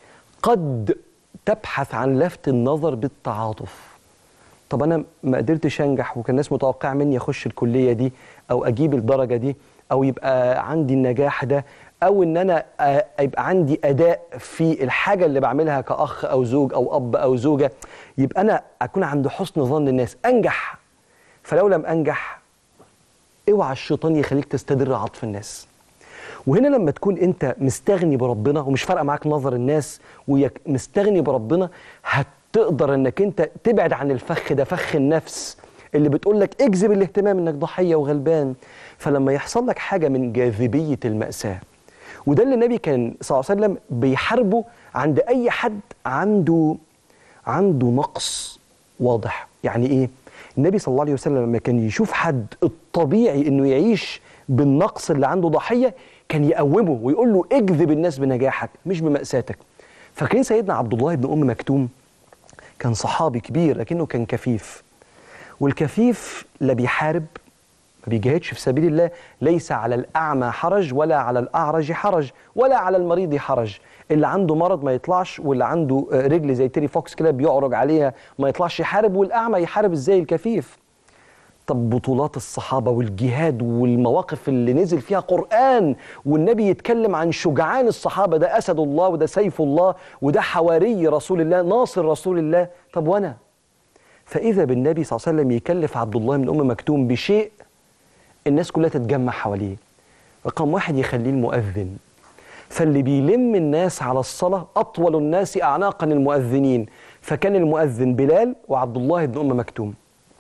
قد تبحث عن لفت النظر بالتعاطف طب انا ما قدرتش انجح وكان الناس متوقعه مني اخش الكليه دي او اجيب الدرجه دي او يبقى عندي النجاح ده او ان انا آه، يبقى عندي اداء في الحاجه اللي بعملها كاخ او زوج او اب او زوجه يبقى انا اكون عند حسن ظن الناس انجح فلو لم انجح اوعى الشيطان يخليك تستدر عطف الناس وهنا لما تكون انت مستغني بربنا ومش فارقه معاك نظر الناس ومستغني بربنا هتقدر انك انت تبعد عن الفخ ده فخ النفس اللي بتقول لك اجذب الاهتمام انك ضحيه وغلبان فلما يحصل لك حاجه من جاذبيه الماساه وده اللي النبي كان صلى الله عليه وسلم بيحاربه عند اي حد عنده عنده نقص واضح يعني ايه النبي صلى الله عليه وسلم لما كان يشوف حد الطبيعي انه يعيش بالنقص اللي عنده ضحيه كان يقومه ويقول له اجذب الناس بنجاحك مش بمأساتك فاكرين سيدنا عبد الله بن ام مكتوم كان صحابي كبير لكنه كان كفيف والكفيف لا بيحارب ما بيجاهدش في سبيل الله ليس على الأعمى حرج ولا على الأعرج حرج ولا على المريض حرج اللي عنده مرض ما يطلعش واللي عنده آه، رجل زي تيري فوكس كده بيعرج عليها ما يطلعش يحارب والأعمى يحارب ازاي الكفيف طب بطولات الصحابة والجهاد والمواقف اللي نزل فيها قرآن والنبي يتكلم عن شجعان الصحابة ده أسد الله وده سيف الله وده حواري رسول الله ناصر رسول الله طب وأنا فإذا بالنبي صلى الله عليه وسلم يكلف عبد الله بن أم مكتوم بشيء الناس كلها تتجمع حواليه رقم واحد يخليه المؤذن فاللي بيلم الناس على الصلاة أطول الناس أعناقا المؤذنين فكان المؤذن بلال وعبد الله بن أم مكتوم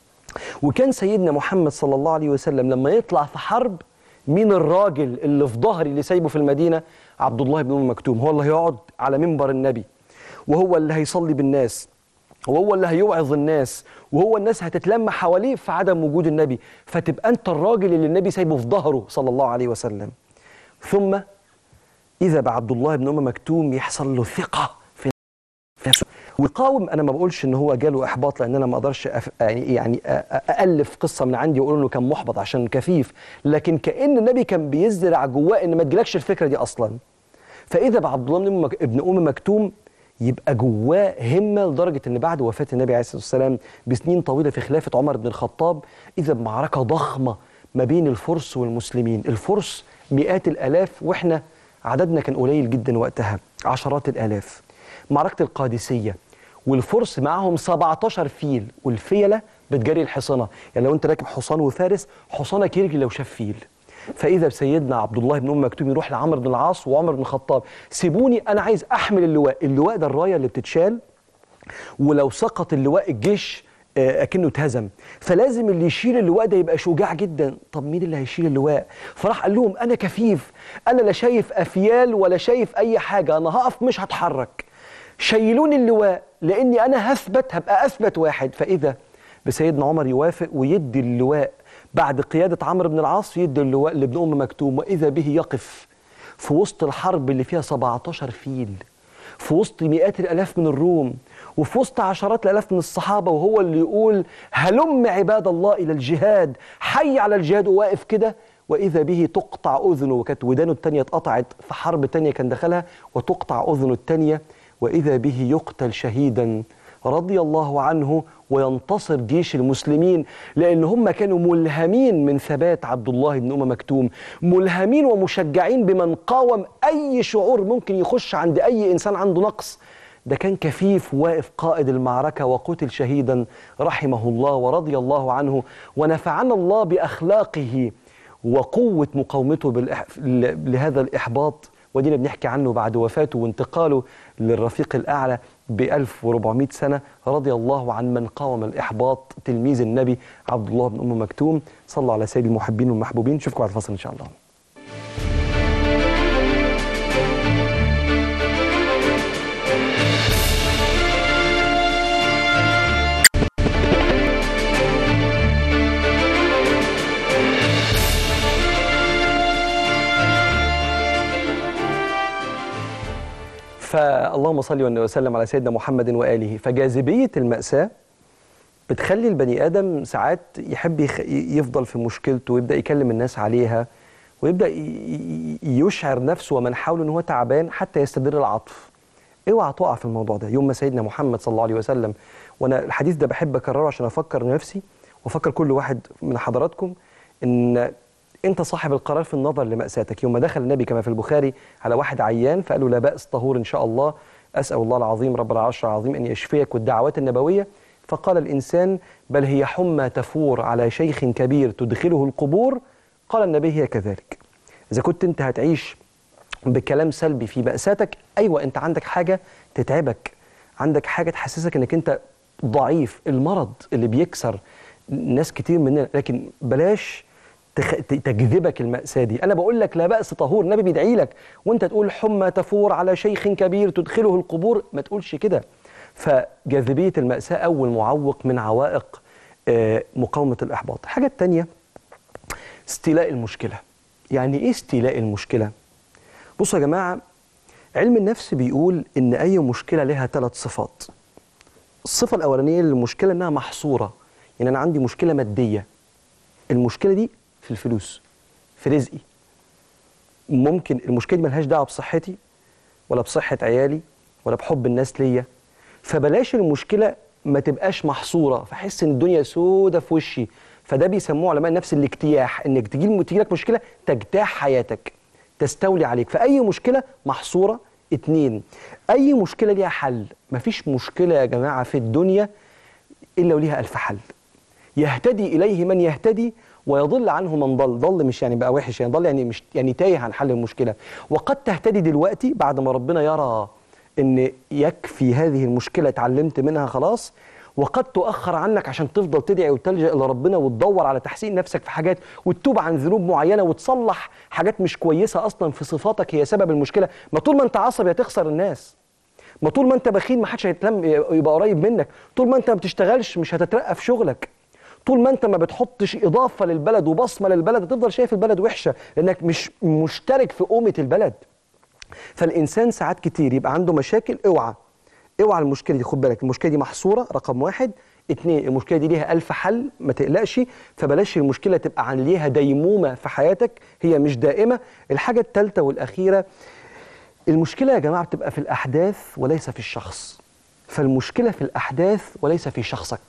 وكان سيدنا محمد صلى الله عليه وسلم لما يطلع في حرب مين الراجل اللي في ظهري اللي سايبه في المدينة عبد الله بن أم مكتوم هو اللي هيقعد على منبر النبي وهو اللي هيصلي بالناس وهو اللي هيوعظ الناس وهو الناس هتتلم حواليه في عدم وجود النبي فتبقى انت الراجل اللي النبي سايبه في ظهره صلى الله عليه وسلم ثم اذا بعبد الله بن ام مكتوم يحصل له ثقه في نفسه ويقاوم انا ما بقولش ان هو جاله احباط لان انا ما اقدرش أف... يعني يعني أ- أ- الف قصه من عندي واقول انه كان محبط عشان كفيف لكن كان النبي كان بيزرع جواه ان ما تجيلكش الفكره دي اصلا فاذا بعبد الله بن أم مك- ابن ام مكتوم يبقى جواه همه لدرجه ان بعد وفاه النبي عليه الصلاه والسلام بسنين طويله في خلافه عمر بن الخطاب اذا بمعركه ضخمه ما بين الفرس والمسلمين الفرس مئات الالاف واحنا عددنا كان قليل جدا وقتها عشرات الالاف معركه القادسيه والفرس معاهم 17 فيل والفيله بتجري الحصنه يعني لو انت راكب حصان وفارس حصانك يرجي لو شاف فيل فاذا بسيدنا عبد الله بن ام مكتوم يروح لعمرو بن العاص وعمر بن الخطاب سيبوني انا عايز احمل اللواء اللواء ده الرايه اللي بتتشال ولو سقط اللواء الجيش آه، اكنه اتهزم فلازم اللي يشيل اللواء ده يبقى شجاع جدا طب مين اللي هيشيل اللواء فراح قال لهم انا كفيف انا لا شايف افيال ولا شايف اي حاجه انا هقف مش هتحرك شيلوني اللواء لاني انا هثبت هبقى اثبت واحد فاذا بسيدنا عمر يوافق ويدي اللواء بعد قياده عمرو بن العاص يدي اللواء لابن ام مكتوم واذا به يقف في وسط الحرب اللي فيها 17 فيل في وسط مئات الالاف من الروم وفي وسط عشرات الالاف من الصحابه وهو اللي يقول هلم عباد الله الى الجهاد حي على الجهاد وواقف كده واذا به تقطع اذنه وكانت ودانه الثانيه اتقطعت في حرب ثانيه كان دخلها وتقطع اذنه الثانيه واذا به يقتل شهيدا رضي الله عنه وينتصر جيش المسلمين لان هم كانوا ملهمين من ثبات عبد الله بن ام مكتوم ملهمين ومشجعين بمن قاوم اي شعور ممكن يخش عند اي انسان عنده نقص ده كان كفيف واقف قائد المعركة وقتل شهيدا رحمه الله ورضي الله عنه ونفعنا الله بأخلاقه وقوة مقاومته بالإح... ل- لهذا الإحباط ودينا بنحكي عنه بعد وفاته وانتقاله للرفيق الأعلى ب 1400 سنة رضي الله عن من قاوم الإحباط تلميذ النبي عبد الله بن أم مكتوم صلى على سيد المحبين والمحبوبين نشوفكم على الفصل إن شاء الله فاللهم صل وسلم على سيدنا محمد واله فجاذبيه الماساه بتخلي البني ادم ساعات يحب يخ... يفضل في مشكلته ويبدا يكلم الناس عليها ويبدا ي- ي- يشعر نفسه ومن حوله ان هو تعبان حتى يستدر العطف اوعى تقع في الموضوع ده يوم ما سيدنا محمد صلى الله عليه وسلم وانا الحديث ده بحب اكرره عشان افكر نفسي وافكر كل واحد من حضراتكم ان انت صاحب القرار في النظر لمأساتك يوم ما دخل النبي كما في البخاري على واحد عيان فقال له لا بأس طهور ان شاء الله اسال الله العظيم رب العرش العظيم ان يشفيك والدعوات النبويه فقال الانسان بل هي حمى تفور على شيخ كبير تدخله القبور قال النبي هي كذلك اذا كنت انت هتعيش بكلام سلبي في مأساتك ايوه انت عندك حاجه تتعبك عندك حاجه تحسسك انك انت ضعيف المرض اللي بيكسر ناس كتير مننا لكن بلاش تخ... ت- تجذبك المأساة دي أنا بقول لك لا بأس طهور النبي بيدعي لك وأنت تقول حمى تفور على شيخ كبير تدخله القبور ما تقولش كده فجاذبية المأساة أول معوق من عوائق آه، مقاومة الإحباط الحاجة التانية استيلاء المشكلة يعني ايه استيلاء المشكله بصوا يا جماعه علم النفس بيقول ان اي مشكله لها ثلاث صفات الصفه الاولانيه للمشكله انها محصوره يعني انا عندي مشكله ماديه المشكله دي في الفلوس في رزقي ممكن المشكله دي ملهاش دعوه بصحتي ولا بصحه عيالي ولا بحب الناس ليا فبلاش المشكله ما تبقاش محصوره فاحس ان الدنيا سودة في وشي فده بيسموه علماء النفس الاجتياح انك تجي تجي لك مشكله تجتاح حياتك تستولي عليك فاي مشكله محصوره اتنين اي مشكله ليها حل مفيش مشكله يا جماعه في الدنيا الا وليها الف حل يهتدي اليه من يهتدي ويضل عنه من ضل ضل مش يعني بقى وحش يعني ضل يعني مش يعني تايه عن حل المشكله وقد تهتدي دلوقتي بعد ما ربنا يرى ان يكفي هذه المشكله اتعلمت منها خلاص وقد تؤخر عنك عشان تفضل تدعي وتلجا الى ربنا وتدور على تحسين نفسك في حاجات وتتوب عن ذنوب معينه وتصلح حاجات مش كويسه اصلا في صفاتك هي سبب المشكله ما طول ما انت عصبي هتخسر الناس ما طول ما انت بخيل ما حدش هيتلم يبقى قريب منك طول ما انت ما بتشتغلش مش هتترقى في شغلك طول ما انت ما بتحطش اضافه للبلد وبصمه للبلد هتفضل شايف البلد وحشه لانك مش مشترك في قومه البلد فالانسان ساعات كتير يبقى عنده مشاكل اوعى اوعى المشكله دي خد بالك المشكله دي محصوره رقم واحد اتنين المشكله دي ليها ألف حل ما تقلقش فبلاش المشكله تبقى عن ليها ديمومه في حياتك هي مش دائمه الحاجه الثالثه والاخيره المشكله يا جماعه بتبقى في الاحداث وليس في الشخص فالمشكله في الاحداث وليس في شخصك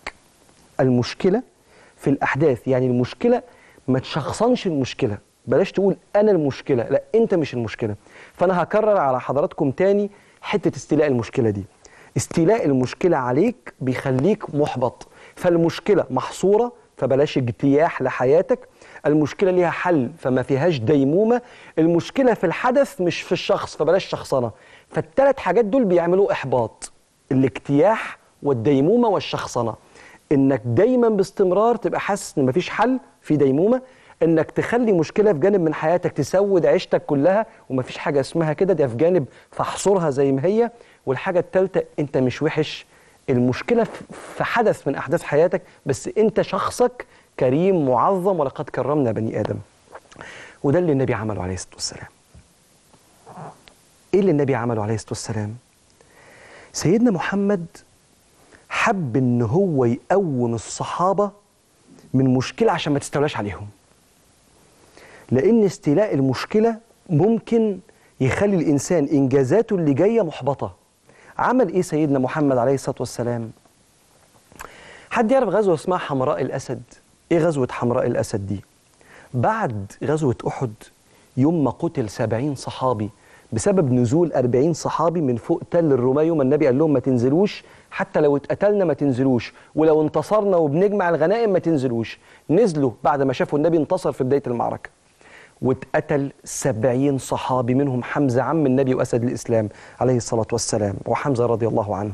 المشكله في الاحداث يعني المشكله ما تشخصنش المشكله بلاش تقول انا المشكله لا انت مش المشكله فانا هكرر على حضراتكم تاني حته استيلاء المشكله دي استيلاء المشكله عليك بيخليك محبط فالمشكله محصوره فبلاش اجتياح لحياتك المشكله ليها حل فما فيهاش ديمومه المشكله في الحدث مش في الشخص فبلاش شخصنه فالثلاث حاجات دول بيعملوا احباط الاجتياح والديمومه والشخصنه انك دايما باستمرار تبقى حاسس ان مفيش حل في ديمومه انك تخلي مشكله في جانب من حياتك تسود عيشتك كلها ومفيش حاجه اسمها كده ده في جانب فاحصرها زي ما هي والحاجه الثالثه انت مش وحش المشكله في حدث من احداث حياتك بس انت شخصك كريم معظم ولقد كرمنا بني ادم وده اللي النبي عمله عليه الصلاه والسلام ايه اللي النبي عمله عليه الصلاه والسلام سيدنا محمد حب ان هو يقوم الصحابه من مشكله عشان ما تستولاش عليهم لان استيلاء المشكله ممكن يخلي الانسان انجازاته اللي جايه محبطه عمل ايه سيدنا محمد عليه الصلاه والسلام حد يعرف غزوه اسمها حمراء الاسد ايه غزوه حمراء الاسد دي بعد غزوه احد يوم ما قتل سبعين صحابي بسبب نزول أربعين صحابي من فوق تل الرماة يوم النبي قال لهم ما تنزلوش حتى لو اتقتلنا ما تنزلوش ولو انتصرنا وبنجمع الغنائم ما تنزلوش نزلوا بعد ما شافوا النبي انتصر في بداية المعركة واتقتل سبعين صحابي منهم حمزة عم النبي وأسد الإسلام عليه الصلاة والسلام وحمزة رضي الله عنه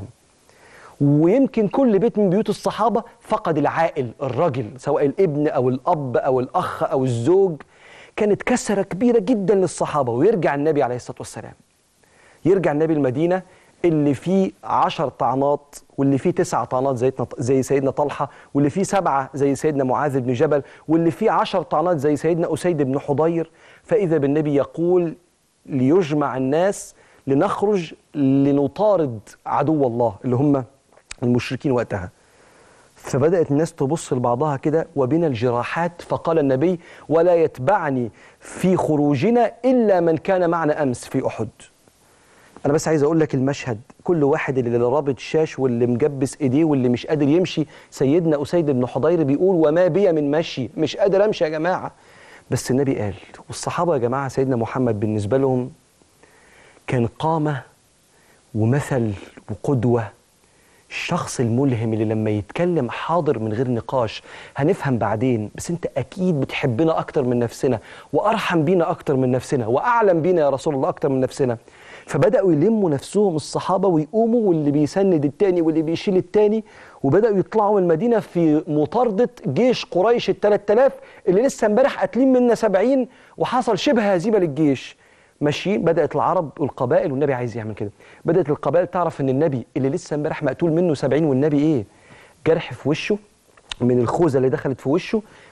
ويمكن كل بيت من بيوت الصحابة فقد العائل الرجل سواء الابن أو الأب أو الأخ أو الزوج كانت كسرة كبيرة جدا للصحابة ويرجع النبي عليه الصلاة والسلام يرجع النبي المدينة اللي فيه عشر طعنات واللي فيه تسع طعنات زي, زي سيدنا طلحة واللي فيه سبعة زي سيدنا معاذ بن جبل واللي فيه عشر طعنات زي سيدنا أسيد بن حضير فإذا بالنبي يقول ليجمع الناس لنخرج لنطارد عدو الله اللي هم المشركين وقتها فبدأت الناس تبص لبعضها كده وبنا الجراحات فقال النبي ولا يتبعني في خروجنا إلا من كان معنا أمس في أحد أنا بس عايز أقول لك المشهد كل واحد اللي رابط شاش واللي مجبس إيديه واللي مش قادر يمشي سيدنا أسيد بن حضير بيقول وما بي من مشي مش قادر أمشي يا جماعة بس النبي قال والصحابة يا جماعة سيدنا محمد بالنسبة لهم كان قامة ومثل وقدوة الشخص الملهم اللي لما يتكلم حاضر من غير نقاش هنفهم بعدين بس انت اكيد بتحبنا اكتر من نفسنا وارحم بينا اكتر من نفسنا واعلم بينا يا رسول الله اكتر من نفسنا فبداوا يلموا نفسهم الصحابه ويقوموا واللي بيسند التاني واللي بيشيل التاني وبداوا يطلعوا من المدينه في مطارده جيش قريش ال 3000 اللي لسه امبارح قاتلين منا 70 وحصل شبه هزيمه للجيش ماشيين بدات العرب والقبائل والنبي عايز يعمل كده بدات القبائل تعرف ان النبي اللي لسه امبارح مقتول منه 70 والنبي ايه جرح في وشه من الخوذه اللي دخلت في وشه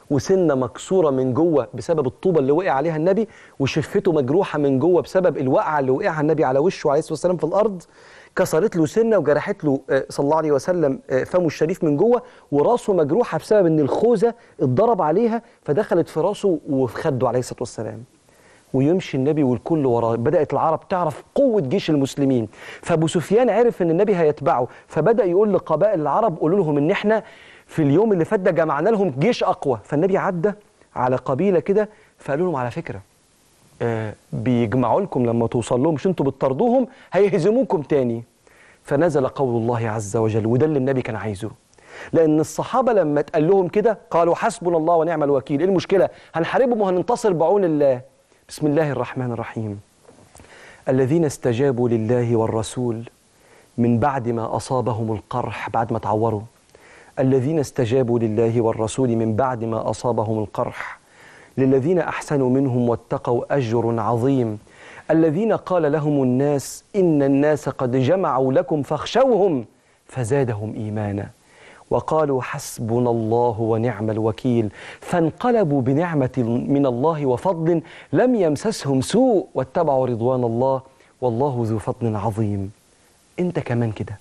وسنه مكسوره من جوه بسبب الطوبه اللي وقع عليها النبي وشفته مجروحه من جوه بسبب الوقعه اللي وقعها النبي على وشه عليه الصلاه والسلام في الارض كسرت له سنه وجرحت له آه، صلى الله عليه وسلم آه، فمه الشريف من جوه وراسه مجروحه بسبب ان الخوذه اتضرب عليها فدخلت في راسه وفي خده عليه الصلاه والسلام ويمشي النبي والكل وراه بدأت العرب تعرف قوة جيش المسلمين فأبو سفيان عرف أن النبي هيتبعه فبدأ يقول لقبائل العرب قولوا لهم أن احنا في اليوم اللي فات ده جمعنا لهم جيش أقوى فالنبي عدى على قبيلة كده فقالوا لهم على فكرة آه بيجمعوا لكم لما توصل لهم مش انتوا بتطردوهم هيهزموكم تاني فنزل قول الله عز وجل وده اللي النبي كان عايزه لان الصحابه لما اتقال لهم كده قالوا حسبنا الله ونعم الوكيل ايه المشكله هنحاربهم وهننتصر بعون الله بسم الله الرحمن الرحيم الذين استجابوا لله والرسول من بعد ما اصابهم القرح بعد ما تعوروا الذين استجابوا لله والرسول من بعد ما اصابهم القرح للذين احسنوا منهم واتقوا اجر عظيم الذين قال لهم الناس ان الناس قد جمعوا لكم فاخشوهم فزادهم ايمانا وقالوا حسبنا الله ونعم الوكيل فانقلبوا بنعمه من الله وفضل لم يمسسهم سوء واتبعوا رضوان الله والله ذو فضل عظيم انت كمان كده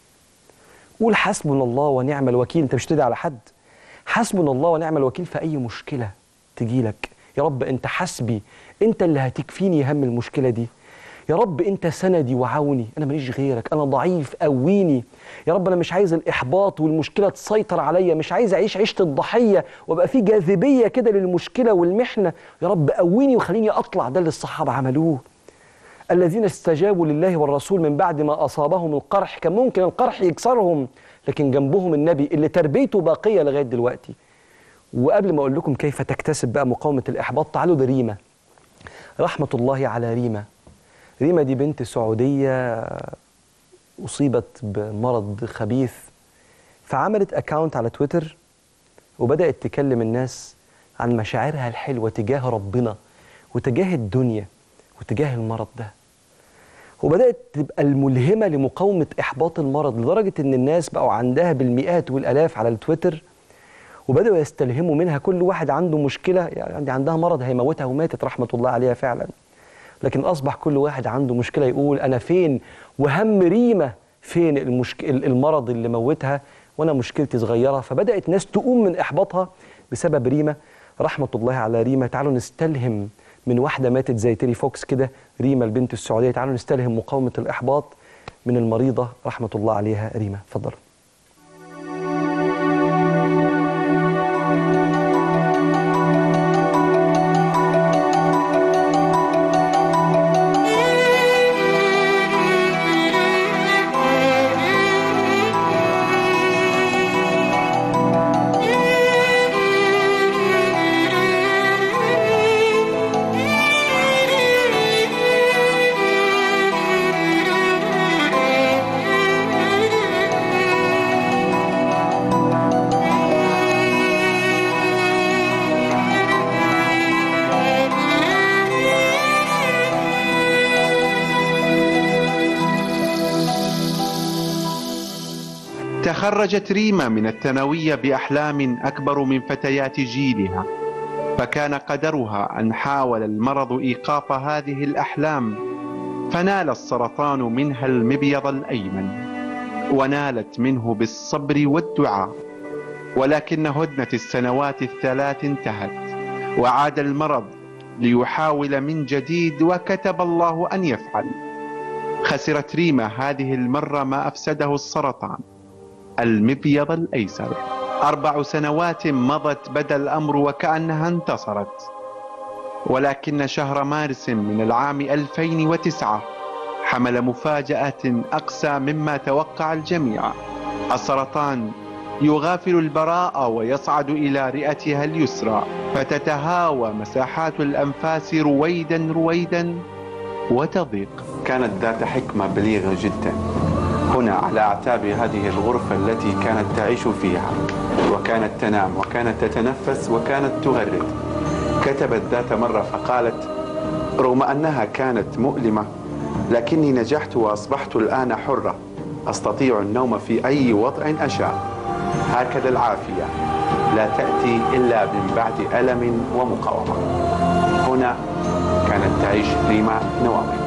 قول حسبنا الله ونعم الوكيل انت مش تدعي على حد حسبنا الله ونعم الوكيل في اي مشكله تجيلك يا رب انت حسبي انت اللي هتكفيني هم المشكله دي يا رب انت سندي وعوني انا ماليش غيرك انا ضعيف قويني يا رب انا مش عايز الاحباط والمشكله تسيطر عليا مش عايز اعيش عيشه الضحيه وابقى في جاذبيه كده للمشكله والمحنه يا رب قويني وخليني اطلع ده اللي الصحابه عملوه الذين استجابوا لله والرسول من بعد ما اصابهم القرح كان ممكن القرح يكسرهم لكن جنبهم النبي اللي تربيته باقيه لغايه دلوقتي وقبل ما اقول لكم كيف تكتسب بقى مقاومه الاحباط تعالوا لريما رحمه الله على ريما ريما دي بنت سعوديه اصيبت بمرض خبيث فعملت اكاونت على تويتر وبدات تكلم الناس عن مشاعرها الحلوه تجاه ربنا وتجاه الدنيا وتجاه المرض ده وبدات تبقى الملهمه لمقاومه احباط المرض لدرجه ان الناس بقوا عندها بالمئات والالاف على التويتر وبداوا يستلهموا منها كل واحد عنده مشكله يعني عندها مرض هيموتها وماتت رحمه الله عليها فعلا لكن اصبح كل واحد عنده مشكله يقول انا فين وهم ريمه فين المشك... المرض اللي موتها وانا مشكلتي صغيره فبدات ناس تقوم من احباطها بسبب ريمه رحمه الله على ريمه تعالوا نستلهم من واحده ماتت زي تيري فوكس كده ريمه البنت السعوديه تعالوا نستلهم مقاومه الاحباط من المريضه رحمه الله عليها ريمه اتفضل تخرجت ريما من الثانوية بأحلام أكبر من فتيات جيلها فكان قدرها أن حاول المرض إيقاف هذه الأحلام فنال السرطان منها المبيض الأيمن ونالت منه بالصبر والدعاء ولكن هدنة السنوات الثلاث انتهت وعاد المرض ليحاول من جديد وكتب الله أن يفعل خسرت ريما هذه المرة ما أفسده السرطان المبيض الأيسر أربع سنوات مضت بدا الأمر وكأنها انتصرت ولكن شهر مارس من العام 2009 حمل مفاجأة أقسى مما توقع الجميع السرطان يغافل البراءة ويصعد إلى رئتها اليسرى فتتهاوى مساحات الأنفاس رويدا رويدا وتضيق كانت ذات حكمة بليغة جدا هنا على أعتاب هذه الغرفة التي كانت تعيش فيها وكانت تنام وكانت تتنفس وكانت تغرد كتبت ذات مرة فقالت رغم أنها كانت مؤلمة لكني نجحت وأصبحت الآن حرة أستطيع النوم في أي وضع أشاء هكذا العافية لا تأتي إلا من بعد ألم ومقاومة هنا كانت تعيش ريما نوامي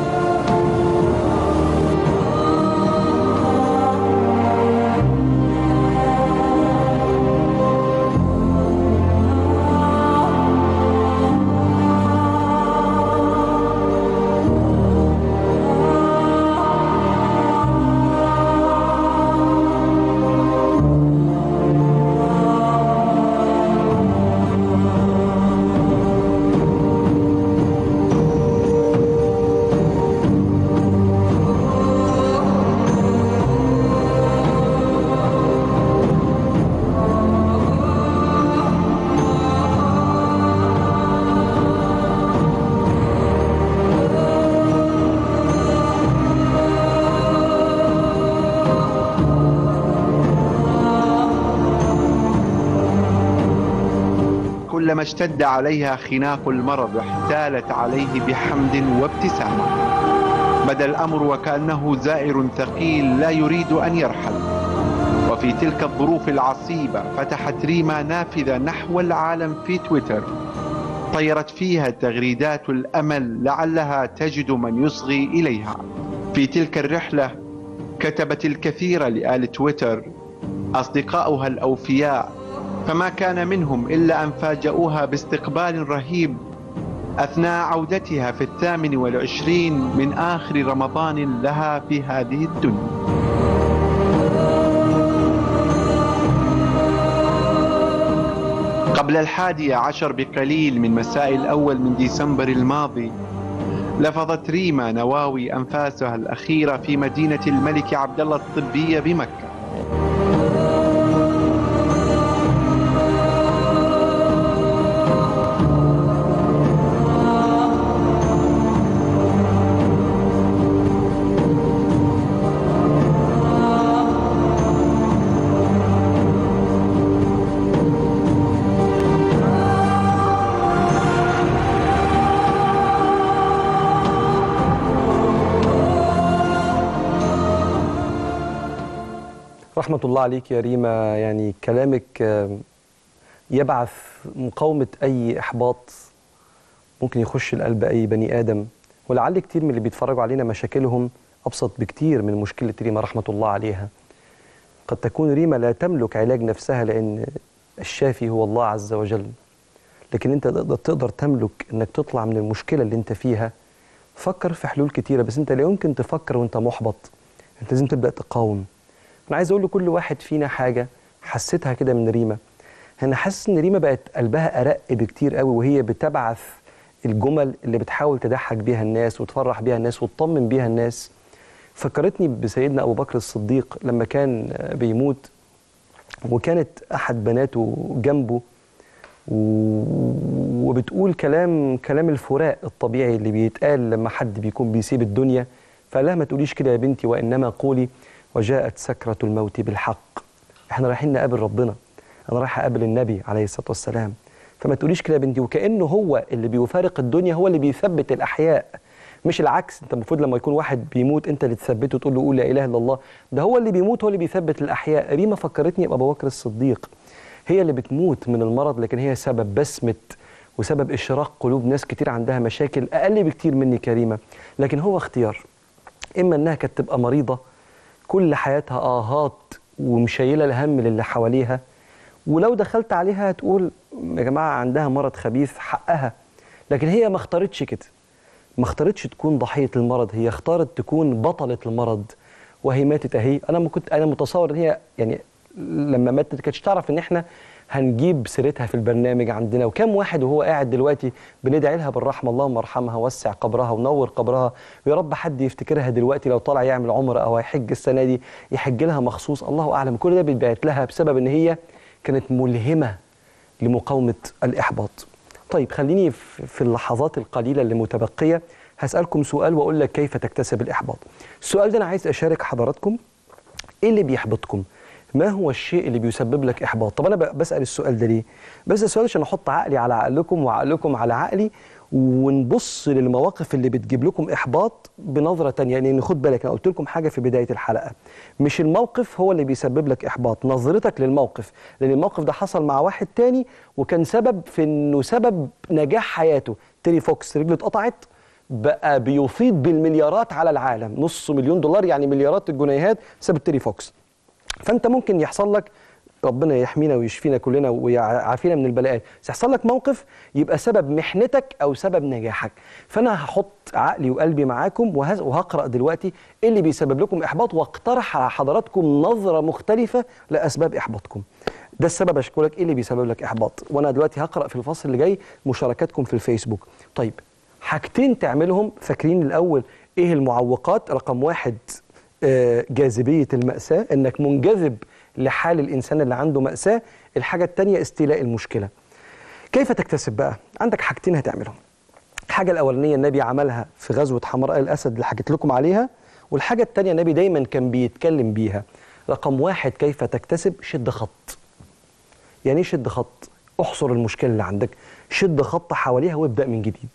كلما اشتد عليها خناق المرض احتالت عليه بحمد وابتسامة بدا الأمر وكأنه زائر ثقيل لا يريد أن يرحل وفي تلك الظروف العصيبة فتحت ريما نافذة نحو العالم في تويتر طيرت فيها تغريدات الأمل لعلها تجد من يصغي إليها في تلك الرحلة كتبت الكثير لآل تويتر أصدقاؤها الأوفياء فما كان منهم إلا أن فاجأوها باستقبال رهيب أثناء عودتها في الثامن والعشرين من آخر رمضان لها في هذه الدنيا قبل الحادية عشر بقليل من مساء الأول من ديسمبر الماضي لفظت ريما نواوي أنفاسها الأخيرة في مدينة الملك عبد الله الطبية بمكة رحمة الله عليك يا ريما يعني كلامك آه، يبعث مقاومة أي إحباط ممكن يخش القلب أي بني آدم ولعل كتير من اللي بيتفرجوا علينا مشاكلهم أبسط بكتير من مشكلة ريما رحمة الله عليها قد تكون ريما لا تملك علاج نفسها لأن الشافي هو الله عز وجل لكن أنت تقدر- تقدر تملك أنك تطلع من المشكلة اللي أنت فيها فكر في حلول كتيرة بس أنت لا يمكن تفكر وأنت محبط أنت لازم تبدأ تقاوم انا عايز اقول لكل واحد فينا حاجه حسيتها كده من ريما انا حاسس ان ريما بقت قلبها ارق بكتير قوي وهي بتبعث الجمل اللي بتحاول تضحك بيها الناس وتفرح بيها الناس وتطمن بيها الناس فكرتني بسيدنا ابو بكر الصديق لما كان بيموت وكانت احد بناته جنبه و- وبتقول كلام كلام الفراق الطبيعي اللي بيتقال لما حد بيكون بيسيب الدنيا فقال لها ما تقوليش كده يا بنتي وانما قولي وجاءت سكرة الموت بالحق احنا رايحين نقابل ربنا انا رايح اقابل النبي عليه الصلاة والسلام فما تقوليش كده يا بنتي وكأنه هو اللي بيفارق الدنيا هو اللي بيثبت الأحياء مش العكس انت المفروض لما يكون واحد بيموت انت اللي تثبته تقول له قول لا اله الا الله ده هو اللي بيموت هو اللي بيثبت الاحياء ريما فكرتني بابو بكر الصديق هي اللي بتموت من المرض لكن هي سبب بسمه وسبب اشراق قلوب ناس كتير عندها مشاكل اقل بكتير مني كريمه لكن هو اختيار اما انها كانت تبقى مريضه كل حياتها اهات ومشيله الهم للي حواليها ولو دخلت عليها هتقول يا جماعه عندها مرض خبيث حقها لكن هي ما اختارتش كده ما اختارتش تكون ضحيه المرض هي اختارت تكون بطله المرض وهي ماتت اهي انا ما كنت انا متصور ان هي يعني لما ماتت ما كانتش تعرف ان احنا هنجيب سيرتها في البرنامج عندنا وكم واحد وهو قاعد دلوقتي بندعي لها بالرحمه اللهم ارحمها وسع قبرها ونور قبرها ويا رب حد يفتكرها دلوقتي لو طالع يعمل عمره او هيحج السنه دي يحج لها مخصوص الله اعلم كل ده بيتبعت لها بسبب ان هي كانت ملهمه لمقاومه الاحباط طيب خليني في في اللحظات القليله اللي متبقيه هسالكم سؤال واقول لك كيف تكتسب الاحباط السؤال ده انا عايز اشارك حضراتكم ايه اللي بيحبطكم ما هو الشيء اللي بيسبب لك احباط طب انا ب- بسال السؤال ده ليه بس السؤال عشان احط عقلي على عقلكم وعقلكم على عقلي ونبص للمواقف اللي بتجيب لكم احباط بنظره تانية يعني خد بالك انا قلت لكم حاجه في بدايه الحلقه مش الموقف هو اللي بيسبب لك احباط نظرتك للموقف لان الموقف ده حصل مع واحد تاني وكان سبب في انه سبب نجاح حياته تيري فوكس رجله اتقطعت بقى بيفيض بالمليارات على العالم نص مليون دولار يعني مليارات الجنيهات بسبب تيري فوكس فانت ممكن يحصل لك ربنا يحمينا ويشفينا كلنا ويعافينا من البلاءات بس يحصل لك موقف يبقى سبب محنتك او سبب نجاحك فانا هحط عقلي وقلبي معاكم وهز- وهقرا دلوقتي ايه اللي بيسبب لكم احباط واقترح على حضراتكم نظره مختلفه لاسباب احباطكم ده السبب اشكو لك ايه اللي بيسبب لك احباط وانا دلوقتي هقرا في الفصل اللي جاي مشاركاتكم في الفيسبوك طيب حاجتين تعملهم فاكرين الاول ايه المعوقات رقم واحد آه، جاذبية المأساة انك منجذب لحال الانسان اللي عنده مأساة الحاجة التانية استيلاء المشكلة كيف تكتسب بقى عندك حاجتين هتعملهم الحاجة الأولانية النبي عملها في غزوة حمراء الأسد اللي حكيت لكم عليها والحاجة التانية النبي دايما كان بيتكلم بيها رقم واحد كيف تكتسب شد خط يعني ايه شد خط احصر المشكلة اللي عندك شد خط حواليها وابدأ من جديد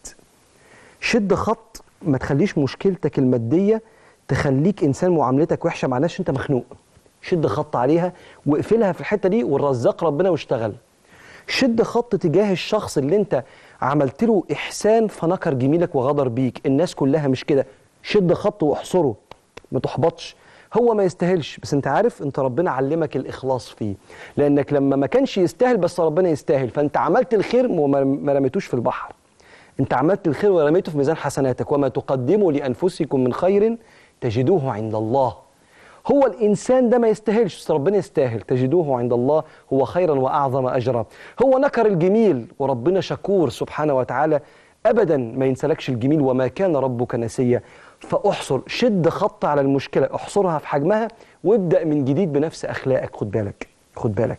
شد خط ما تخليش مشكلتك المادية تخليك إنسان معاملتك وحشة مع ناس أنت مخنوق شد خط عليها واقفلها في الحتة دي والرزاق ربنا واشتغل شد خط تجاه الشخص اللي أنت عملت له إحسان فنكر جميلك وغدر بيك الناس كلها مش كده شد خط واحصره ما تحبطش هو ما يستاهلش بس انت عارف انت ربنا علمك الاخلاص فيه لانك لما ما كانش يستاهل بس ربنا يستاهل فانت عملت الخير وما ما رميتوش في البحر انت عملت الخير ورميته في ميزان حسناتك وما تقدموا لانفسكم من خير تجدوه عند الله هو الانسان ده ما يستاهلش بس ربنا يستاهل تجدوه عند الله هو خيرا واعظم اجرا هو نكر الجميل وربنا شكور سبحانه وتعالى ابدا ما ينسلكش الجميل وما كان ربك نسيا فاحصر شد خط على المشكله احصرها في حجمها وابدا من جديد بنفس اخلاقك خد بالك خد بالك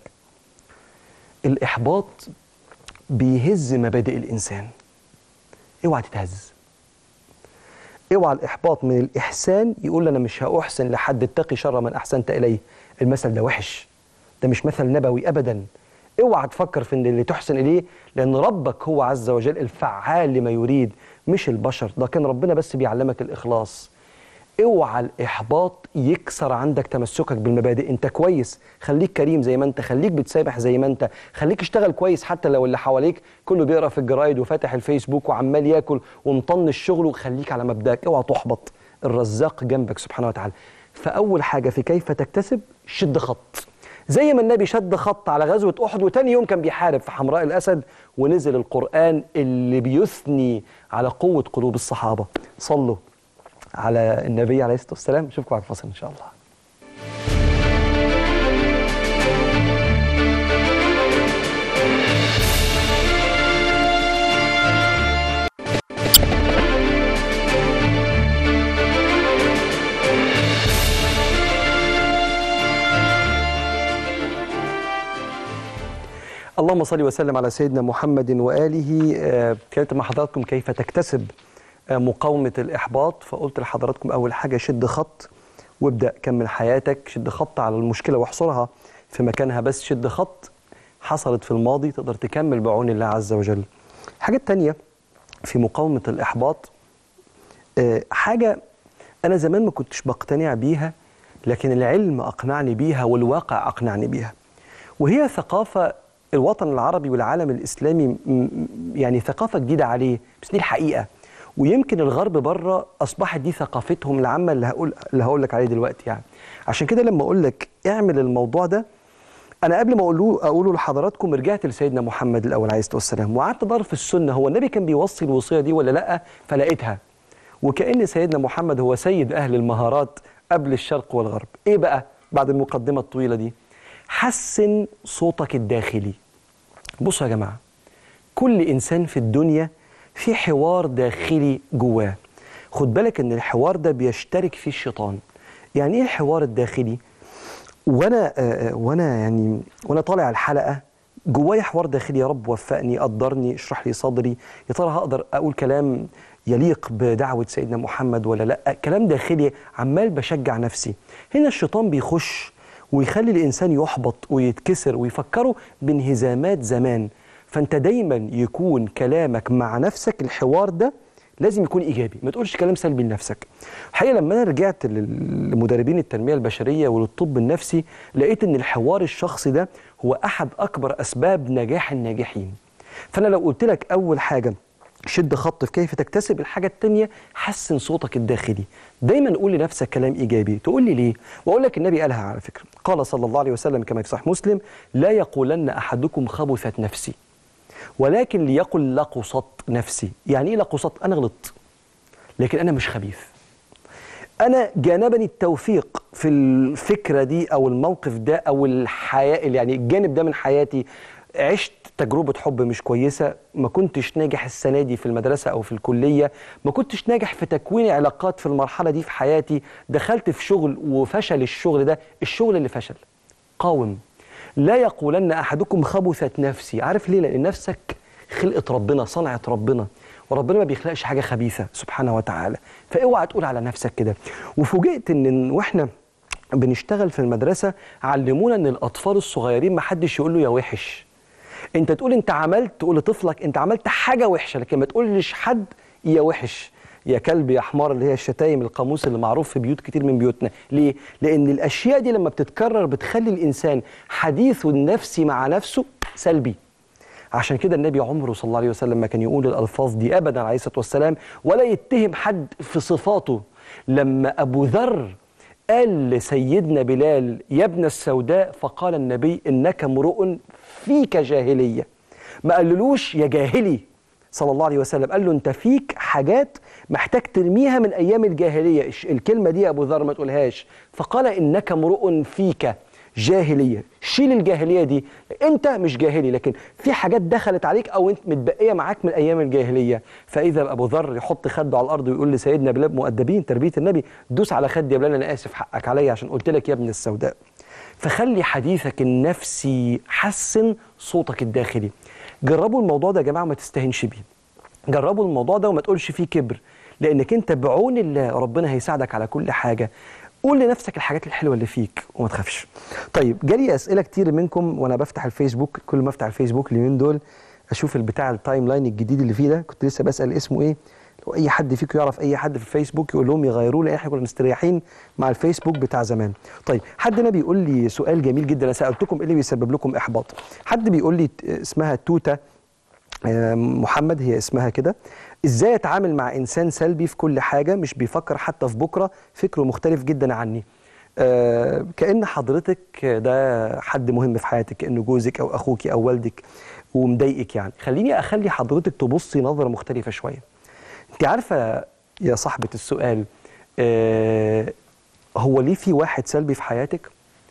الاحباط بيهز مبادئ الانسان اوعى تتهز اوعى الاحباط من الاحسان يقول انا مش هاحسن لحد اتقي شر من احسنت اليه المثل ده وحش ده مش مثل نبوي ابدا اوعى تفكر في ان اللي تحسن اليه لان ربك هو عز وجل الفعال لما يريد مش البشر ده كان ربنا بس بيعلمك الاخلاص اوعى الاحباط يكسر عندك تمسكك بالمبادئ انت كويس خليك كريم زي ما انت خليك بتسامح زي ما انت خليك اشتغل كويس حتى لو اللي حواليك كله بيقرا في الجرايد وفاتح الفيسبوك وعمال ياكل ومطنش شغله خليك على مبدأك اوعى تحبط الرزاق جنبك سبحانه وتعالى فاول حاجه في كيف تكتسب شد خط زي ما النبي شد خط على غزوة أحد وتاني يوم كان بيحارب في حمراء الأسد ونزل القرآن اللي بيثني على قوة قلوب الصحابة صلوا على النبي عليه الصلاة والسلام نشوفكم على الفصل إن شاء الله اللهم صل وسلم على سيدنا محمد وآله آه، اتكلمت مع حضراتكم كيف تكتسب آه، مقاومة الإحباط فقلت لحضراتكم أول حاجة شد خط وابدأ كمل حياتك شد خط على المشكلة واحصرها في مكانها بس شد خط حصلت في الماضي تقدر تكمل بعون الله عز وجل الحاجة التانية في مقاومة الإحباط آه، حاجة أنا زمان ما كنتش بقتنع بيها لكن العلم أقنعني بيها والواقع أقنعني بيها وهي ثقافة الوطن العربي والعالم الإسلامي م- م- يعني ثقافة جديدة عليه بس دي الحقيقة ويمكن الغرب بره أصبحت دي ثقافتهم العامة اللي هقول اللي هقول لك عليه دلوقتي يعني عشان كده لما أقول لك اعمل الموضوع ده انا قبل ما اقوله اقوله لحضراتكم رجعت لسيدنا محمد الاول عليه الصلاه والسلام وقعدت ادور في السنه هو النبي كان بيوصي الوصيه دي ولا لا فلقيتها وكأن سيدنا محمد هو سيد اهل المهارات قبل الشرق والغرب ايه بقى بعد المقدمه الطويله دي حسن صوتك الداخلي بصوا يا جماعه كل انسان في الدنيا في حوار داخلي جواه خد بالك ان الحوار ده بيشترك فيه الشيطان يعني ايه الحوار الداخلي وانا آه، آه، وانا يعني وانا طالع الحلقه جوايا حوار داخلي يا رب وفقني قدرني اشرح لي صدري يا ترى هقدر اقول كلام يليق بدعوه سيدنا محمد ولا لا كلام داخلي عمال بشجع نفسي هنا الشيطان بيخش ويخلي الانسان يحبط ويتكسر ويفكره بانهزامات زمان فانت دايما يكون كلامك مع نفسك الحوار ده لازم يكون ايجابي ما تقولش كلام سلبي لنفسك الحقيقه لما انا رجعت لل- لمدربين التنميه البشريه وللطب النفسي لقيت ان الحوار الشخصي ده هو احد اكبر اسباب نجاح الناجحين فانا لو قلت لك اول حاجه شد خط في كيف تكتسب الحاجه التانيه حسن صوتك الداخلي دايما قول لنفسك كلام ايجابي تقول لي ليه واقول لك النبي قالها على فكره قال صلى الله عليه وسلم كما في صحيح مسلم لا يقولن احدكم خبثت نفسي ولكن ليقل لقصت نفسي يعني ايه لقصت انا غلطت لكن انا مش خبيث انا جانبني التوفيق في الفكره دي او الموقف ده او الحياه يعني الجانب ده من حياتي عشت تجربة حب مش كويسة ما كنتش ناجح السنة دي في المدرسة أو في الكلية ما كنتش ناجح في تكوين علاقات في المرحلة دي في حياتي دخلت في شغل وفشل الشغل ده الشغل اللي فشل قاوم لا يقولن أحدكم خبثت نفسي عارف ليه لأن نفسك خلقة ربنا صنعة ربنا وربنا ما بيخلقش حاجة خبيثة سبحانه وتعالى فاوعى تقول على نفسك كده وفوجئت ان واحنا بنشتغل في المدرسة علمونا ان الاطفال الصغيرين ما حدش يقول له يا وحش انت تقول انت عملت تقول لطفلك انت عملت حاجة وحشة لكن ما تقولش حد يا وحش يا كلب يا حمار اللي هي الشتايم القاموس اللي معروف في بيوت كتير من بيوتنا ليه لان الاشياء دي لما بتتكرر بتخلي الانسان حديثه النفسي مع نفسه سلبي عشان كده النبي عمره صلى الله عليه وسلم ما كان يقول الالفاظ دي ابدا عليه الصلاه والسلام ولا يتهم حد في صفاته لما ابو ذر قال لسيدنا بلال يا ابن السوداء فقال النبي انك امرؤ فيك جاهليه ما قاللوش يا جاهلي صلى الله عليه وسلم قال له انت فيك حاجات محتاج ترميها من ايام الجاهليه الش- الكلمه دي يا ابو ذر ما تقولهاش فقال انك امرؤ فيك جاهليه شيل الجاهليه دي انت مش جاهلي لكن في حاجات دخلت عليك او انت متبقيه معاك من ايام الجاهليه فاذا ابو ذر يحط خده على الارض ويقول لسيدنا بلال مؤدبين تربيه النبي دوس على خدي يا بلال انا اسف حقك عليا عشان قلت لك يا ابن السوداء فخلي حديثك النفسي حسن صوتك الداخلي جربوا الموضوع ده يا جماعه ما تستهنش بيه جربوا الموضوع ده وما تقولش فيه كبر لانك انت بعون الله ربنا هيساعدك على كل حاجه قول لنفسك الحاجات الحلوه اللي فيك وما تخافش طيب جالي اسئله كتير منكم وانا بفتح الفيسبوك كل ما افتح الفيسبوك اليومين دول اشوف البتاع التايم لاين الجديد اللي فيه ده كنت لسه بسال اسمه ايه لو اي حد فيكم يعرف اي حد في الفيسبوك يقول لهم يغيروه لان احنا كنا مستريحين مع الفيسبوك بتاع زمان طيب حد هنا بيقول لي سؤال جميل جدا انا سالتكم ايه اللي بيسبب لكم احباط حد بيقول لي اسمها توته آه، محمد هي اسمها كده ازاي اتعامل مع انسان سلبي في كل حاجه مش بيفكر حتى في بكره فكره مختلف جدا عني آه، كأن حضرتك ده حد مهم في حياتك كأنه جوزك أو أخوك أو والدك ومضايقك يعني خليني أخلي حضرتك تبصي نظرة مختلفة شوية أنت عارفة يا صاحبة السؤال آه، هو ليه في واحد سلبي في حياتك؟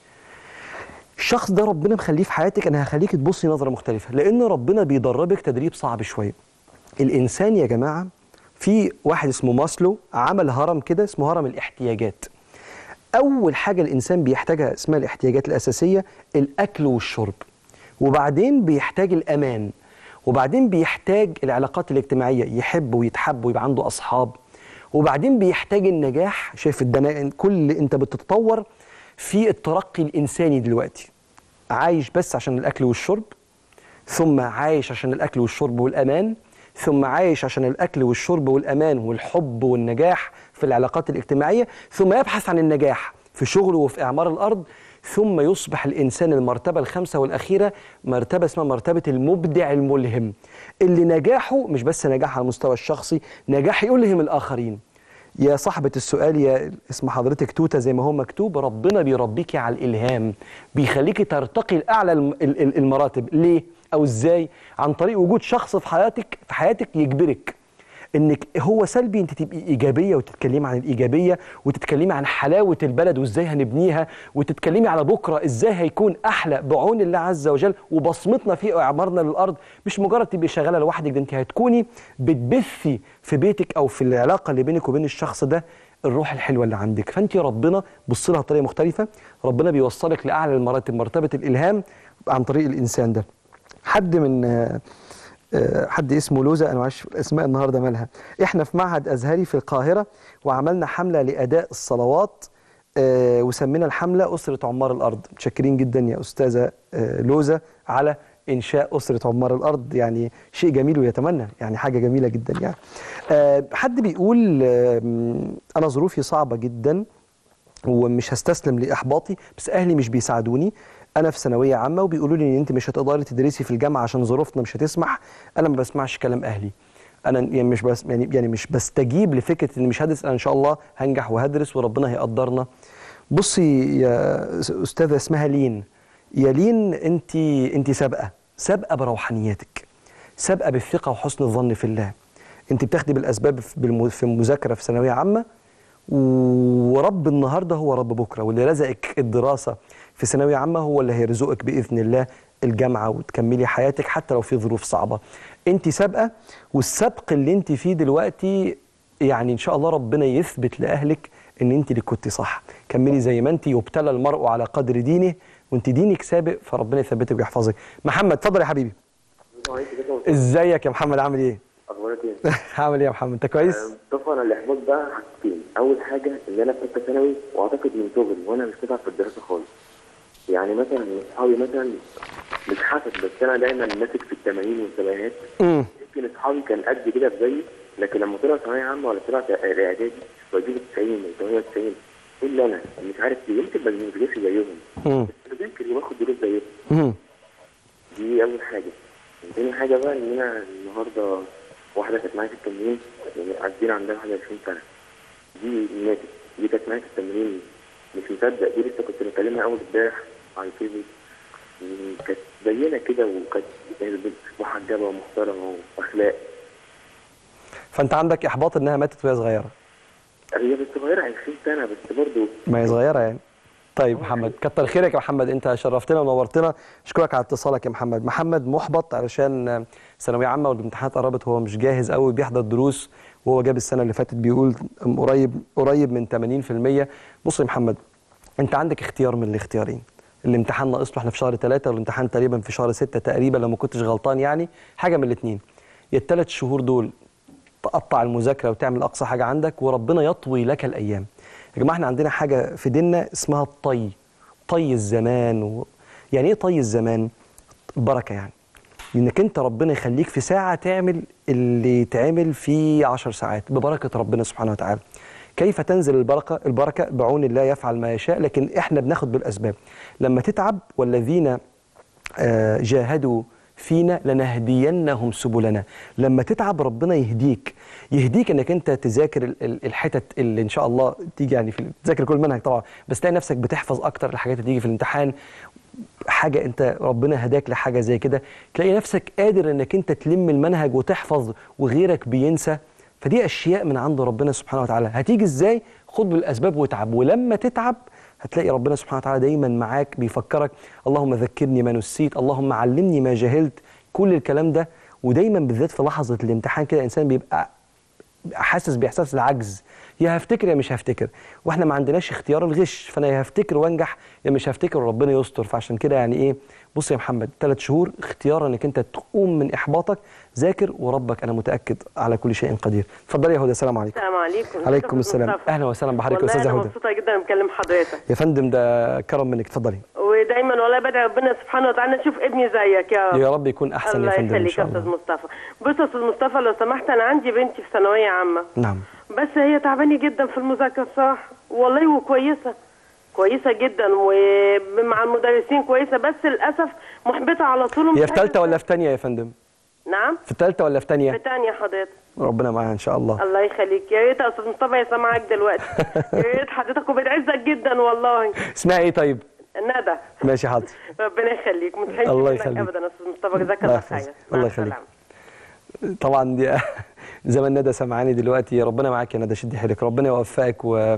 الشخص ده ربنا مخليه في حياتك انا هخليك تبصي نظره مختلفه لان ربنا بيدربك تدريب صعب شويه الانسان يا جماعه في واحد اسمه ماسلو عمل هرم كده اسمه هرم الاحتياجات اول حاجه الانسان بيحتاجها اسمها الاحتياجات الاساسيه الاكل والشرب وبعدين بيحتاج الامان وبعدين بيحتاج العلاقات الاجتماعيه يحب ويتحب ويبقى عنده اصحاب وبعدين بيحتاج النجاح شايف الدنا كل انت بتتطور في الترقي الانساني دلوقتي عايش بس عشان الاكل والشرب ثم عايش عشان الاكل والشرب والامان ثم عايش عشان الاكل والشرب والامان والحب والنجاح في العلاقات الاجتماعيه ثم يبحث عن النجاح في شغله وفي اعمار الارض ثم يصبح الانسان المرتبه الخامسه والاخيره مرتبه اسمها مرتبه المبدع الملهم اللي نجاحه مش بس نجاح على المستوى الشخصي نجاح يلهم الاخرين يا صاحبة السؤال يا اسم حضرتك توتة زي ما هو مكتوب ربنا بيربيكي على الإلهام بيخليكي ترتقي لأعلى الم- ال- ال- المراتب ليه أو إزاي عن طريق وجود شخص في حياتك في حياتك يجبرك انك هو سلبي انت تبقي ايجابيه وتتكلمي عن الايجابيه وتتكلمي عن حلاوه البلد وازاي هنبنيها وتتكلمي على بكره ازاي هيكون احلى بعون الله عز وجل وبصمتنا في اعمارنا للارض مش مجرد تبقي شغاله لوحدك ده انت هتكوني بتبثي في بيتك او في العلاقه اللي بينك وبين الشخص ده الروح الحلوه اللي عندك فانت ربنا بص لها بطريقه مختلفه ربنا بيوصلك لاعلى المراتب مرتبه الالهام عن طريق الانسان ده حد من آه، آه، حد اسمه لوزة انا معرفش الاسماء النهارده مالها احنا في معهد ازهري في القاهره وعملنا حمله لاداء الصلوات آه، وسمينا الحمله اسره عمار الارض متشكرين جدا يا استاذه آه، لوزة على انشاء اسره عمار الارض يعني شيء جميل ويتمنى يعني حاجه جميله جدا يعني آه، حد بيقول آم، انا ظروفي صعبه جدا ومش هستسلم لاحباطي بس اهلي مش بيساعدوني انا في ثانويه عامه وبيقولوا لي ان انت مش هتقدري تدرسي في الجامعه عشان ظروفنا مش هتسمح انا ما بسمعش كلام اهلي انا يعني مش بس يعني يعني مش بستجيب لفكره ان مش هدرس انا ان شاء الله هنجح وهدرس وربنا هيقدرنا بصي يا استاذه اسمها لين يا لين انت انت سابقه سابقه بروحانياتك سابقه بالثقه وحسن الظن في الله انت بتاخدي بالاسباب في بالم- في المذاكره في ثانويه عامه ورب النهارده هو رب بكره واللي رزقك الدراسه في ثانويه عامه هو اللي هيرزقك باذن الله الجامعه وتكملي حياتك حتى لو في ظروف صعبه. انت سابقه والسبق اللي انت فيه دلوقتي يعني ان شاء الله ربنا يثبت لاهلك ان انت اللي كنتي صح. كملي زي ما انت يبتلى المرء على قدر دينه وانت دينك سابق فربنا يثبتك ويحفظك. محمد اتفضل يا حبيبي. ازيك يا محمد عامل ايه؟ اخبارك ايه؟ عامل ايه يا محمد؟ انت كويس؟ طبعا الاحباط بقى حاجتين، اول حاجه ان انا في ثالثه ثانوي واعتقد من صغري وانا مش بتعب في الدراسه خالص. يعني مثلا من اصحابي مثلا مش حاسس بس انا دايما ماسك في الثمانين والسبعينات امم يمكن اصحابي كان قد كده في زيي لكن لما طلع ثانويه عامه ولا طلع الاعدادي واجيب 90 و 98 الا انا مش عارف ليه يمكن ما بنجيبش زيهم امم بس بذاكر وباخد دروس زيهم امم دي اول حاجه تاني حاجه بقى ان انا النهارده واحده كانت معايا في التمرين يعني عدينا عندها 21 سنه دي ماتت دي كانت معايا في التمرين مش مصدق دي لسه كنت بكلمها اول امبارح على الفيسبوك م- كانت زينا كده وكانت يعني بنت محجبه ومحترمه واخلاق فانت عندك احباط انها ماتت وهي صغيره هي بس صغيره 20 سنه بس برضه ما هي صغيره يعني طيب محمد كتر خيرك يا محمد انت شرفتنا ونورتنا اشكرك على اتصالك يا محمد محمد محبط علشان ثانويه عامه والامتحانات قربت هو مش جاهز قوي بيحضر دروس وهو جاب السنه اللي فاتت بيقول قريب قريب من 80% بص يا محمد انت عندك اختيار من الاختيارين الامتحان ناقص له احنا في شهر ثلاثة والامتحان تقريبا في شهر ستة تقريبا لو ما كنتش غلطان يعني حاجه من الاثنين يا الثلاث شهور دول تقطع المذاكره وتعمل اقصى حاجه عندك وربنا يطوي لك الايام يا جماعه احنا عندنا حاجه في ديننا اسمها الطي طي الزمان و... يعني ايه طي الزمان البركه يعني انك انت ربنا يخليك في ساعه تعمل اللي يتعمل في عشر ساعات ببركه ربنا سبحانه وتعالى كيف تنزل البركه البركه بعون الله يفعل ما يشاء لكن احنا بناخد بالاسباب لما تتعب والذين آه، جاهدوا فينا لنهدينهم سبلنا لما تتعب ربنا يهديك يهديك انك انت تذاكر ال- ال- الحتت اللي ان شاء الله تيجي يعني في تذاكر كل منهج طبعا بس تلاقي نفسك بتحفظ اكتر الحاجات اللي تيجي في الامتحان حاجه انت ربنا هداك لحاجه زي كده تلاقي نفسك قادر انك انت تلم المنهج وتحفظ وغيرك بينسى فدي اشياء من عند ربنا سبحانه وتعالى هتيجي ازاي خد بالاسباب واتعب ولما تتعب هتلاقي ربنا سبحانه وتعالى دايما معاك بيفكرك اللهم ذكرني ما نسيت اللهم علمني ما جهلت كل الكلام ده ودايما بالذات في لحظه الامتحان كده الانسان بيبقى حاسس باحساس العجز يا هفتكر يا مش هفتكر واحنا ما عندناش اختيار الغش فانا يا هفتكر وانجح يا مش هفتكر وربنا يستر فعشان كده يعني ايه بص يا محمد ثلاث شهور اختيار انك انت تقوم من احباطك ذاكر وربك انا متاكد على كل شيء قدير اتفضلي يا هدى السلام عليكم السلام عليكم عليكم أستاذ السلام مصطفى. اهلا وسهلا بحضرتك يا والله استاذه انا هدى مبسوطه جدا بكلم حضرتك يا فندم ده كرم منك اتفضلي ودايما والله بدعي ربنا سبحانه وتعالى نشوف ابني زيك يا رب يا رب يكون احسن الله يا فندم ان يخليك شاء يا استاذ الله مصطفى بص يا استاذ مصطفى لو سمحت انا عندي بنتي في ثانويه عامه نعم بس هي تعبانه جدا في المذاكره الصراحه والله وكويسه كويسه جدا ومع المدرسين كويسه بس للاسف محبطه على طول ومش هي في عارفة ثالثه ولا إزاي. في ثانيه يا فندم نعم في ثالثه ولا في في ثانيه تانية حضرتك ربنا معاها ان شاء الله الله يخليك يا ريت يا استاذ مصطفى يسمعك دلوقتي يا ريت حضرتك وبتعزك جدا والله اسمها ايه طيب ندى ماشي حاضر ربنا يخليك متحيز الله منك يخليك. ابدا يا استاذ مصطفى جزاك الله الله يحفظك. خير الله مع يخليك. السلامة. طبعا دي زي ما ندى سمعاني دلوقتي ربنا معاك يا ندى شدي حيلك ربنا يوفقك و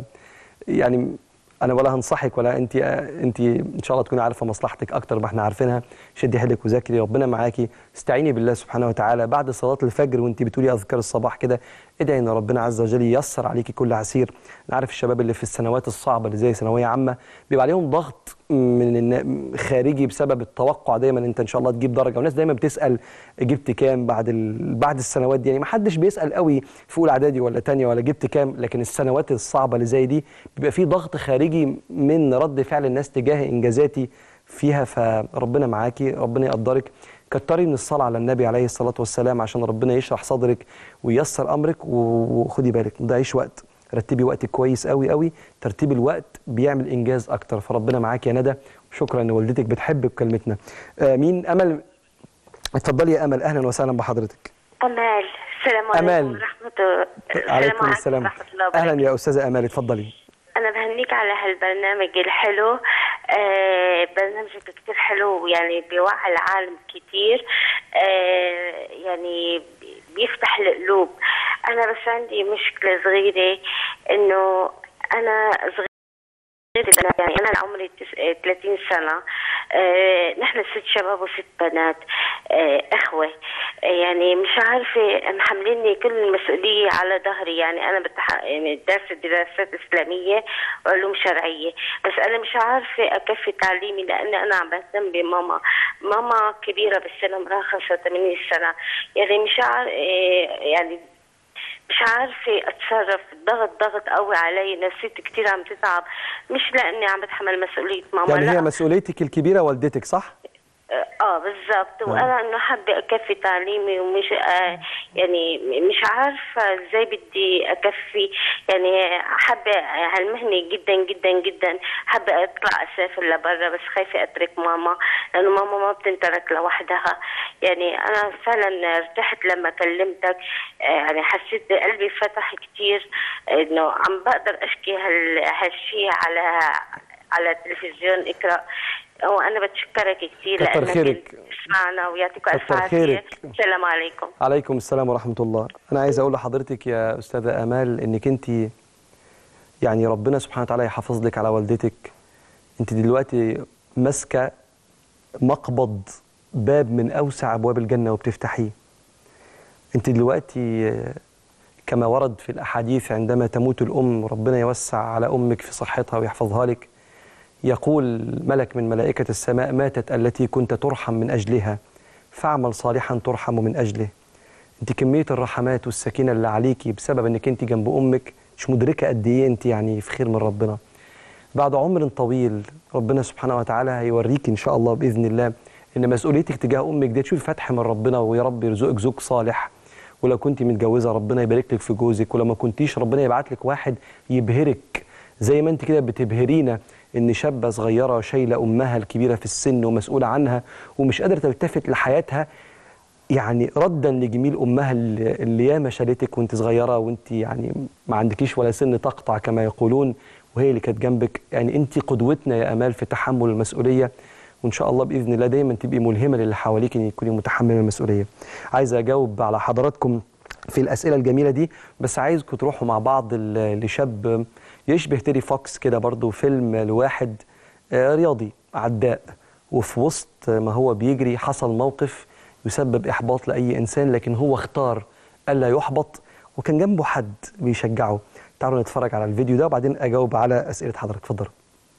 يعني انا ولا هنصحك ولا انت انت ان شاء الله تكوني عارفه مصلحتك اكتر ما احنا عارفينها شدي حيلك وذاكري ربنا معاكي استعيني بالله سبحانه وتعالى بعد صلاه الفجر وانت بتقولي اذكار الصباح كده ادعي ان ربنا عز وجل ييسر عليكي كل عسير انا عارف الشباب اللي في السنوات الصعبه اللي زي ثانويه عامه بيبقى عليهم ضغط من النا- خارجي بسبب التوقع دايما انت ان شاء الله تجيب درجه والناس دايما بتسال جبت كام بعد ال... بعد السنوات دي يعني ما حدش بيسال قوي في اولى اعدادي ولا تانية ولا جبت كام لكن السنوات الصعبه اللي زي دي بيبقى في ضغط خارجي من رد فعل الناس تجاه انجازاتي فيها فربنا معاكي ربنا يقدرك كتري من الصلاه على النبي عليه الصلاه والسلام عشان ربنا يشرح صدرك وييسر امرك و- وخدي بالك ما تضيعيش وقت رتبي وقتك كويس قوي قوي ترتيب الوقت بيعمل انجاز اكتر فربنا معاك يا ندى شكرا ان والدتك بتحبك بكلمتنا آه مين امل اتفضلي يا امل اهلا وسهلا بحضرتك أمال السلام عليكم أمال. ورحمة الله عليكم السلام ورحمة الله وبركاته اهلا يا استاذه امال اتفضلي أنا بهنيك على هالبرنامج الحلو آه برنامجك كتير حلو يعني بيوعي العالم كتير آه يعني بيفتح القلوب أنا بس عندي مشكلة صغيرة إنه أنا صغيرة يعني أنا عمري تس- آه، 30 سنة آه، نحن ست شباب وست بنات آه، إخوة آه، يعني مش عارفة محمليني كل المسؤولية على ظهري يعني أنا بتح... يعني دارسة دراسات إسلامية وعلوم شرعية بس أنا مش عارفة أكفي تعليمي لأن أنا عم بهتم بماما ماما كبيرة بالسن عمرها 85 سنة يعني مش عارفة يعني مش عارفة أتصرف ضغط ضغط قوي علي نفسيتي كتير عم تتعب مش لأني عم بتحمل مسؤولية ماما يعني لا هي مسؤوليتك الكبيره والدتك صح اه بالضبط وانا انه حابه اكفي تعليمي ومش آه يعني مش عارفه ازاي بدي اكفي يعني حابه هالمهنه جدا جدا جدا حابه اطلع اسافر لبرا بس خايفه اترك ماما لانه ماما ما بتنترك لوحدها يعني انا فعلا ارتحت لما كلمتك آه يعني حسيت قلبي فتح كتير انه عم بقدر اشكي هال هالشيء على على التلفزيون اقرا وانا بتشكرك كثير كتر لانك خيرك. تسمعنا ويعطيكم الف كتر عافيه خيرك. السلام عليكم عليكم السلام ورحمة الله أنا عايز أقول لحضرتك يا أستاذة آمال إنك أنت يعني ربنا سبحانه وتعالى يحافظ لك على والدتك أنت دلوقتي ماسكة مقبض باب من أوسع أبواب الجنة وبتفتحيه أنت دلوقتي آه، كما ورد في الأحاديث عندما تموت الأم ربنا يوسع على أمك في صحتها ويحفظها لك يقول ملك من ملائكة السماء ماتت التي كنت ترحم من أجلها فاعمل صالحا ترحم من أجله انت كمية الرحمات والسكينة اللي عليكي بسبب انك انت جنب أمك مش مدركة قد ايه انت يعني في خير من ربنا بعد عمر طويل ربنا سبحانه وتعالى هيوريك ان شاء الله بإذن الله ان مسؤوليتك تجاه أمك دي تشوفي فتح من ربنا ويا رب يرزقك زوج صالح ولو كنت متجوزة ربنا يبارك لك في جوزك ولو ما كنتيش ربنا يبعت لك واحد يبهرك زي ما انت كده بتبهرينا ان شابة صغيرة شايلة أمها الكبيرة في السن ومسؤولة عنها ومش قادرة تلتفت لحياتها يعني ردا لجميل امها اللي اللي ياما شالتك وانت صغيره وانت يعني ما عندكيش ولا سن تقطع كما يقولون وهي اللي كانت جنبك يعني انت قدوتنا يا امال في تحمل المسؤوليه وان شاء الله باذن الله دايما تبقي ملهمه للي حواليك ان تكوني متحمله المسؤوليه. عايز اجاوب على حضراتكم في الاسئله الجميله دي بس عايزكم تروحوا مع بعض ل- لشاب يشبه تيري فوكس كده برضو فيلم لواحد آه، رياضي عداء وفي وسط ما هو بيجري حصل موقف يسبب إحباط لأي إنسان لكن هو اختار ألا يحبط وكان جنبه حد بيشجعه تعالوا نتفرج على الفيديو ده وبعدين أجاوب على أسئلة حضرتك اتفضل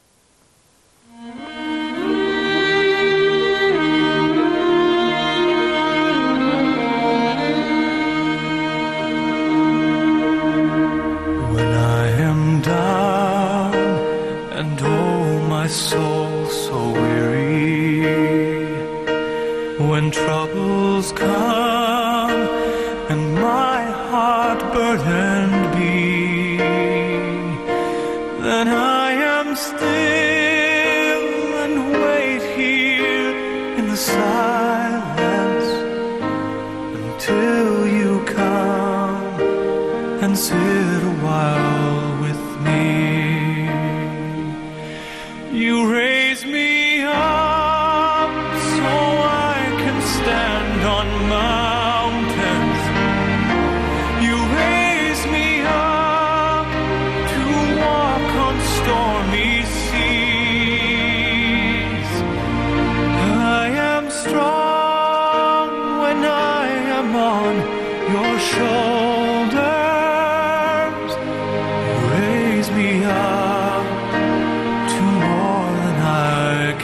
When I am down and oh my soul so weary, when troubles come and my heart burdened be, then I am still and wait here in the silence until you come and sit a while with me. You raise me up so I can stand on mountains. You raise me up to walk on stormy seas. I am strong when I am on your shoulders. You raise me up to more than I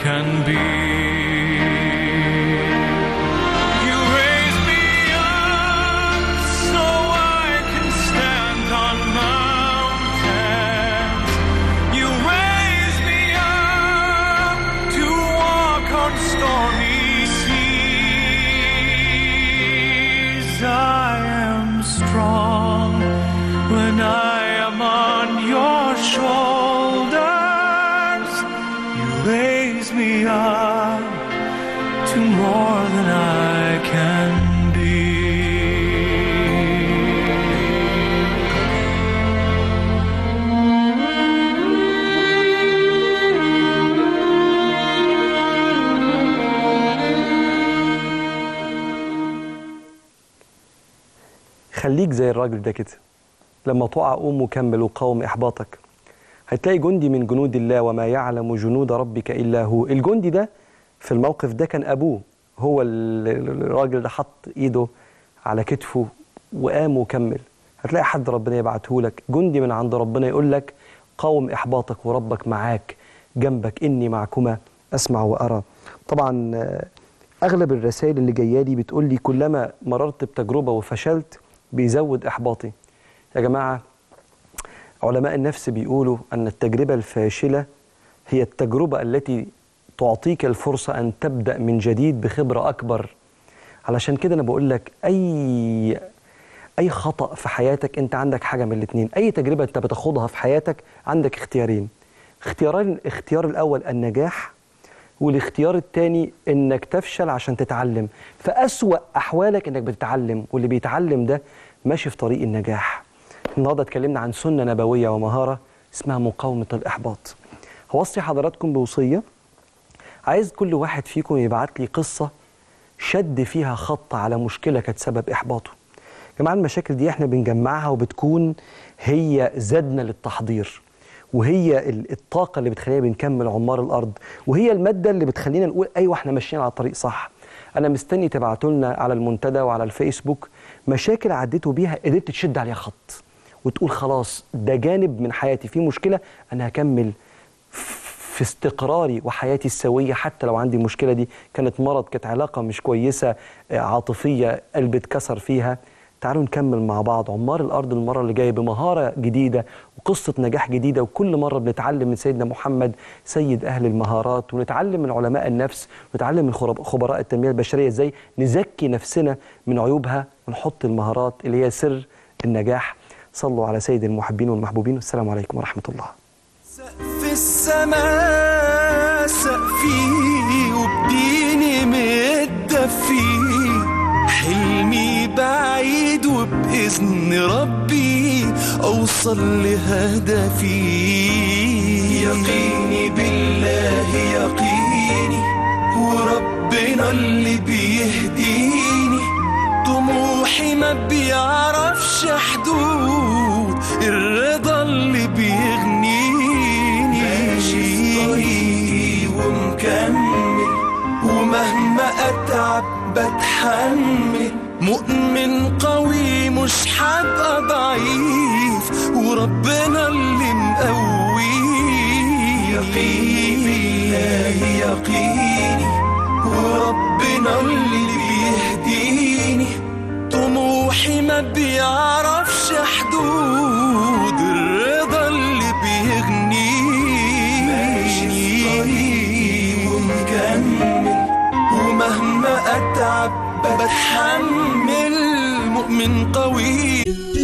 You raise me up to more than I can be. خليك زي الراجل ده كده لما تقع قوم وكمل وقاوم إحباطك هتلاقي جندي من جنود الله وما يعلم جنود ربك إلا هو الجندي ده في الموقف ده كان أبوه هو ال- ال- الراجل ده حط إيده على كتفه وقام وكمل هتلاقي حد ربنا يبعته لك جندي من عند ربنا يقول لك قاوم إحباطك وربك معاك جنبك إني معكما أسمع وأرى طبعا آه، أغلب الرسائل اللي جاية لي بتقول لي كلما مررت بتجربة وفشلت بيزود إحباطي يا جماعة علماء النفس بيقولوا أن التجربة الفاشلة هي التجربة التي تعطيك الفرصة أن تبدأ من جديد بخبرة أكبر علشان كده أنا بقول لك أي أي خطأ في حياتك أنت عندك حاجة من الاتنين أي تجربة أنت بتاخدها في حياتك عندك اختيارين اختيارين الاختيار الأول النجاح والاختيار الثاني انك تفشل عشان تتعلم فأسوأ احوالك انك بتتعلم واللي بيتعلم ده ماشي في طريق النجاح النهارده اتكلمنا عن سنه نبويه ومهاره اسمها مقاومه الاحباط هوصي حضراتكم بوصيه عايز كل واحد فيكم يبعت لي قصه شد فيها خط على مشكله كانت سبب احباطه يا جماعه المشاكل دي احنا بنجمعها وبتكون هي زادنا للتحضير وهي ال- الطاقه اللي بتخلينا بنكمل عمار الارض وهي الماده اللي بتخلينا نقول ايوه احنا ماشيين على الطريق صح انا مستني تبعتوا لنا على المنتدى وعلى الفيسبوك مشاكل عديتوا بيها قدرت تشد عليها خط وتقول خلاص ده جانب من حياتي في مشكله انا هكمل في استقراري وحياتي السوية حتى لو عندي المشكلة دي كانت مرض كانت علاقة مش كويسة آه، عاطفية قلبي اتكسر فيها تعالوا نكمل مع بعض عمار الأرض المرة اللي جاية بمهارة جديدة وقصة نجاح جديدة وكل مرة بنتعلم من سيدنا محمد سيد أهل المهارات ونتعلم من علماء النفس ونتعلم من خرب- خبراء التنمية البشرية ازاي نزكي نفسنا من عيوبها ونحط المهارات اللي هي سر النجاح صلوا على سيد المحبين والمحبوبين والسلام عليكم ورحمة الله في السماء سقفي وبديني متدفي حلمي بعيد وبإذن ربي أوصل لهدفي يقيني بالله يقيني وربنا اللي بيهديني طموحي ما بيعرفش حدود الرضا اللي بيغنيني ماشي في طريقي ومكمل ومهما اتعب بتحمل مؤمن قوي مش هبقى ضعيف وربنا اللي مقوي يقيني بالله يقيني وربنا اللي بيهديني طموحي ما بيعرفش حدود الرضا اللي بيغنيني ماشي في طريقي ومكمل ومهما اتعب بتحمل مؤمن قوي